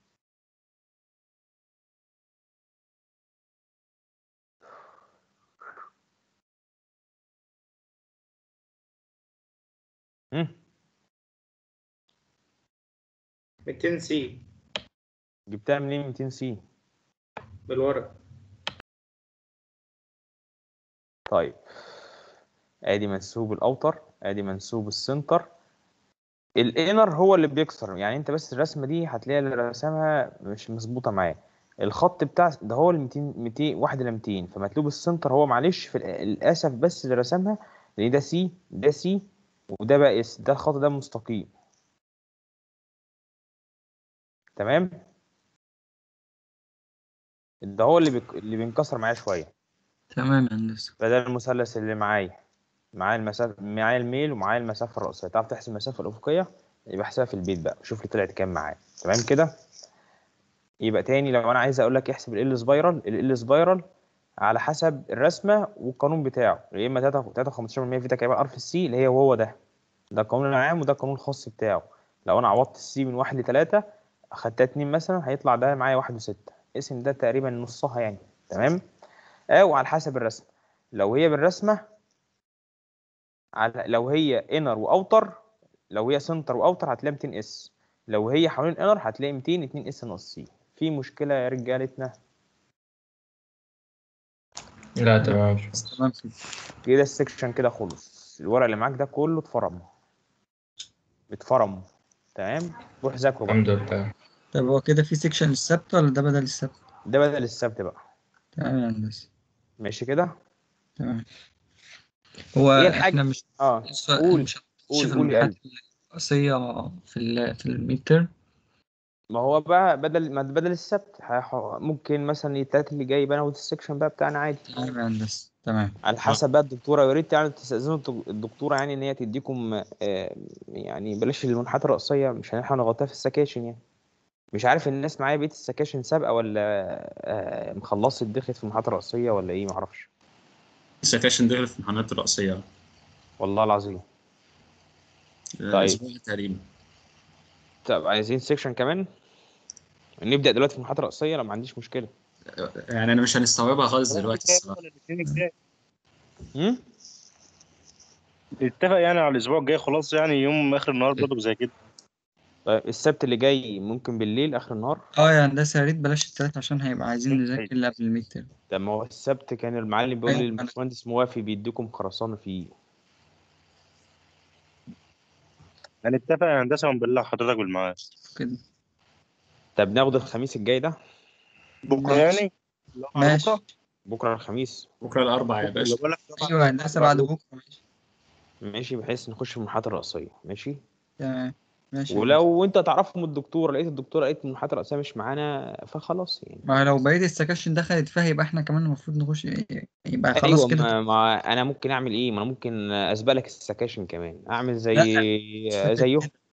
مم. 200 سي جبتها منين 200 سي بالورق طيب ادي منسوب الاوتر ادي منسوب السنتر الانر هو اللي بيكسر يعني انت بس الرسمه دي هتلاقي اللي رسمها مش مظبوطه معاه الخط بتاع ده هو ال 200 200 1 ل 200 فمطلوب السنتر هو معلش في ال- للاسف بس اللي رسمها لان ده سي ده سي وده بقى اس ده الخط ده مستقيم تمام ده هو اللي بيك... اللي بينكسر معايا شويه تمام يا هندسة فده المثلث اللي معايا معايا المسافه معايا الميل ومعايا المسافه الرئيسيه تعرف تحسب المسافه الافقيه يبقى احسبها في البيت بقى شوف لي طلعت كام معايا تمام كده يبقى تاني لو انا عايز اقول لك احسب ال سبايرال ال سبايرال على حسب الرسمه والقانون بتاعه يا اما 3 15% في تكعيب ار في السي اللي هي وهو ده ده القانون العام وده القانون الخاص بتاعه لو انا عوضت السي من 1 ل 3 اخدتها 2 مثلا هيطلع ده معايا 1 و6 اسم ده تقريبا نصها يعني تمام او على حسب الرسمه لو هي بالرسمه على لو هي انر واوتر لو هي سنتر واوتر هتلاقي 200 اس لو هي حوالين انر هتلاقي 200 2 اس ناقص سي في مشكله يا رجالتنا لا تمام تمام كده كده السكشن كده خلص الورق اللي معاك ده كله اتفرم اتفرم تمام روح ذاكره بقى الحمد لله طب هو كده في سيكشن السبت ولا ده بدل السبت؟ ده بدل السبت بقى تمام يا هندسة ماشي كده تمام هو هي الحاجة- احنا مش اه مش قول مش قول في قول يا الامتحانات قلبي الرئيسية في ال في الميد ترم ما هو بقى بدل ما بدل السبت هح- ممكن مثلا التلات اللي جاي بقى ناخد السكشن بقى بتاعنا عادي تمام يا هندسة تمام على حسب بقى الدكتوره يا ريت يعني تستاذنوا الدك- الدكتوره يعني ان هي تديكم آه، يعني بلاش المنحات الرئيسيه مش هنلحق نغطيها في السكاشن يعني مش عارف الناس معايا بقيه السكاشن سابقه ولا آه، مخلصت دخلت في المنحات الرئيسيه ولا ايه معرفش السكاشن دخل في الامتحانات الرئيسية والله العظيم آه، طيب. أسبوع تقريبا طب عايزين سكشن كمان نبدا دلوقتي في المنحات الرئيسيه لو ما عنديش مشكله يعني أنا مش هنستوعبها خالص دلوقتي الصراحة الاثنين الجاي امم نتفق يعني على الاسبوع الجاي خلاص يعني يوم اخر النهار برضه زي كده طيب السبت اللي جاي ممكن بالليل اخر النهار اه يا هندسة يا ريت بلاش التلات عشان هيبقى عايزين نذاكر اللي قبل الميد ترم طب ما هو السبت كان المعلم بيقول لي أيوة، أنا- الباشمهندس موافي بيديكم خرسانه فيه هنتفق يا هندسه ونبلغ حضرتك بالميعاد كده طب ناخد الخميس الجاي ده بكره ماشي. يعني لو على ماشي بكره بكره الخميس بكرة الأربعاء يا اللي باشا بقول لك ايوه هندسة بعد بكرة ماشي ماشي بحيث نخش في المنحات الرئيسيه ماشي تمام ماشي ولو انت تعرفهم الدكتوره لقيت الدكتوره لقيت المنحات الرئيسيه مش معانا فخلاص يعني ما لو بقية السكاشن دخلت فيها يبقى احنا كمان المفروض نخش يبقى خلاص ايوه كده ما, ما انا ممكن اعمل ايه ما انا ممكن اسبق لك السكاشن كمان اعمل زي لا، زيه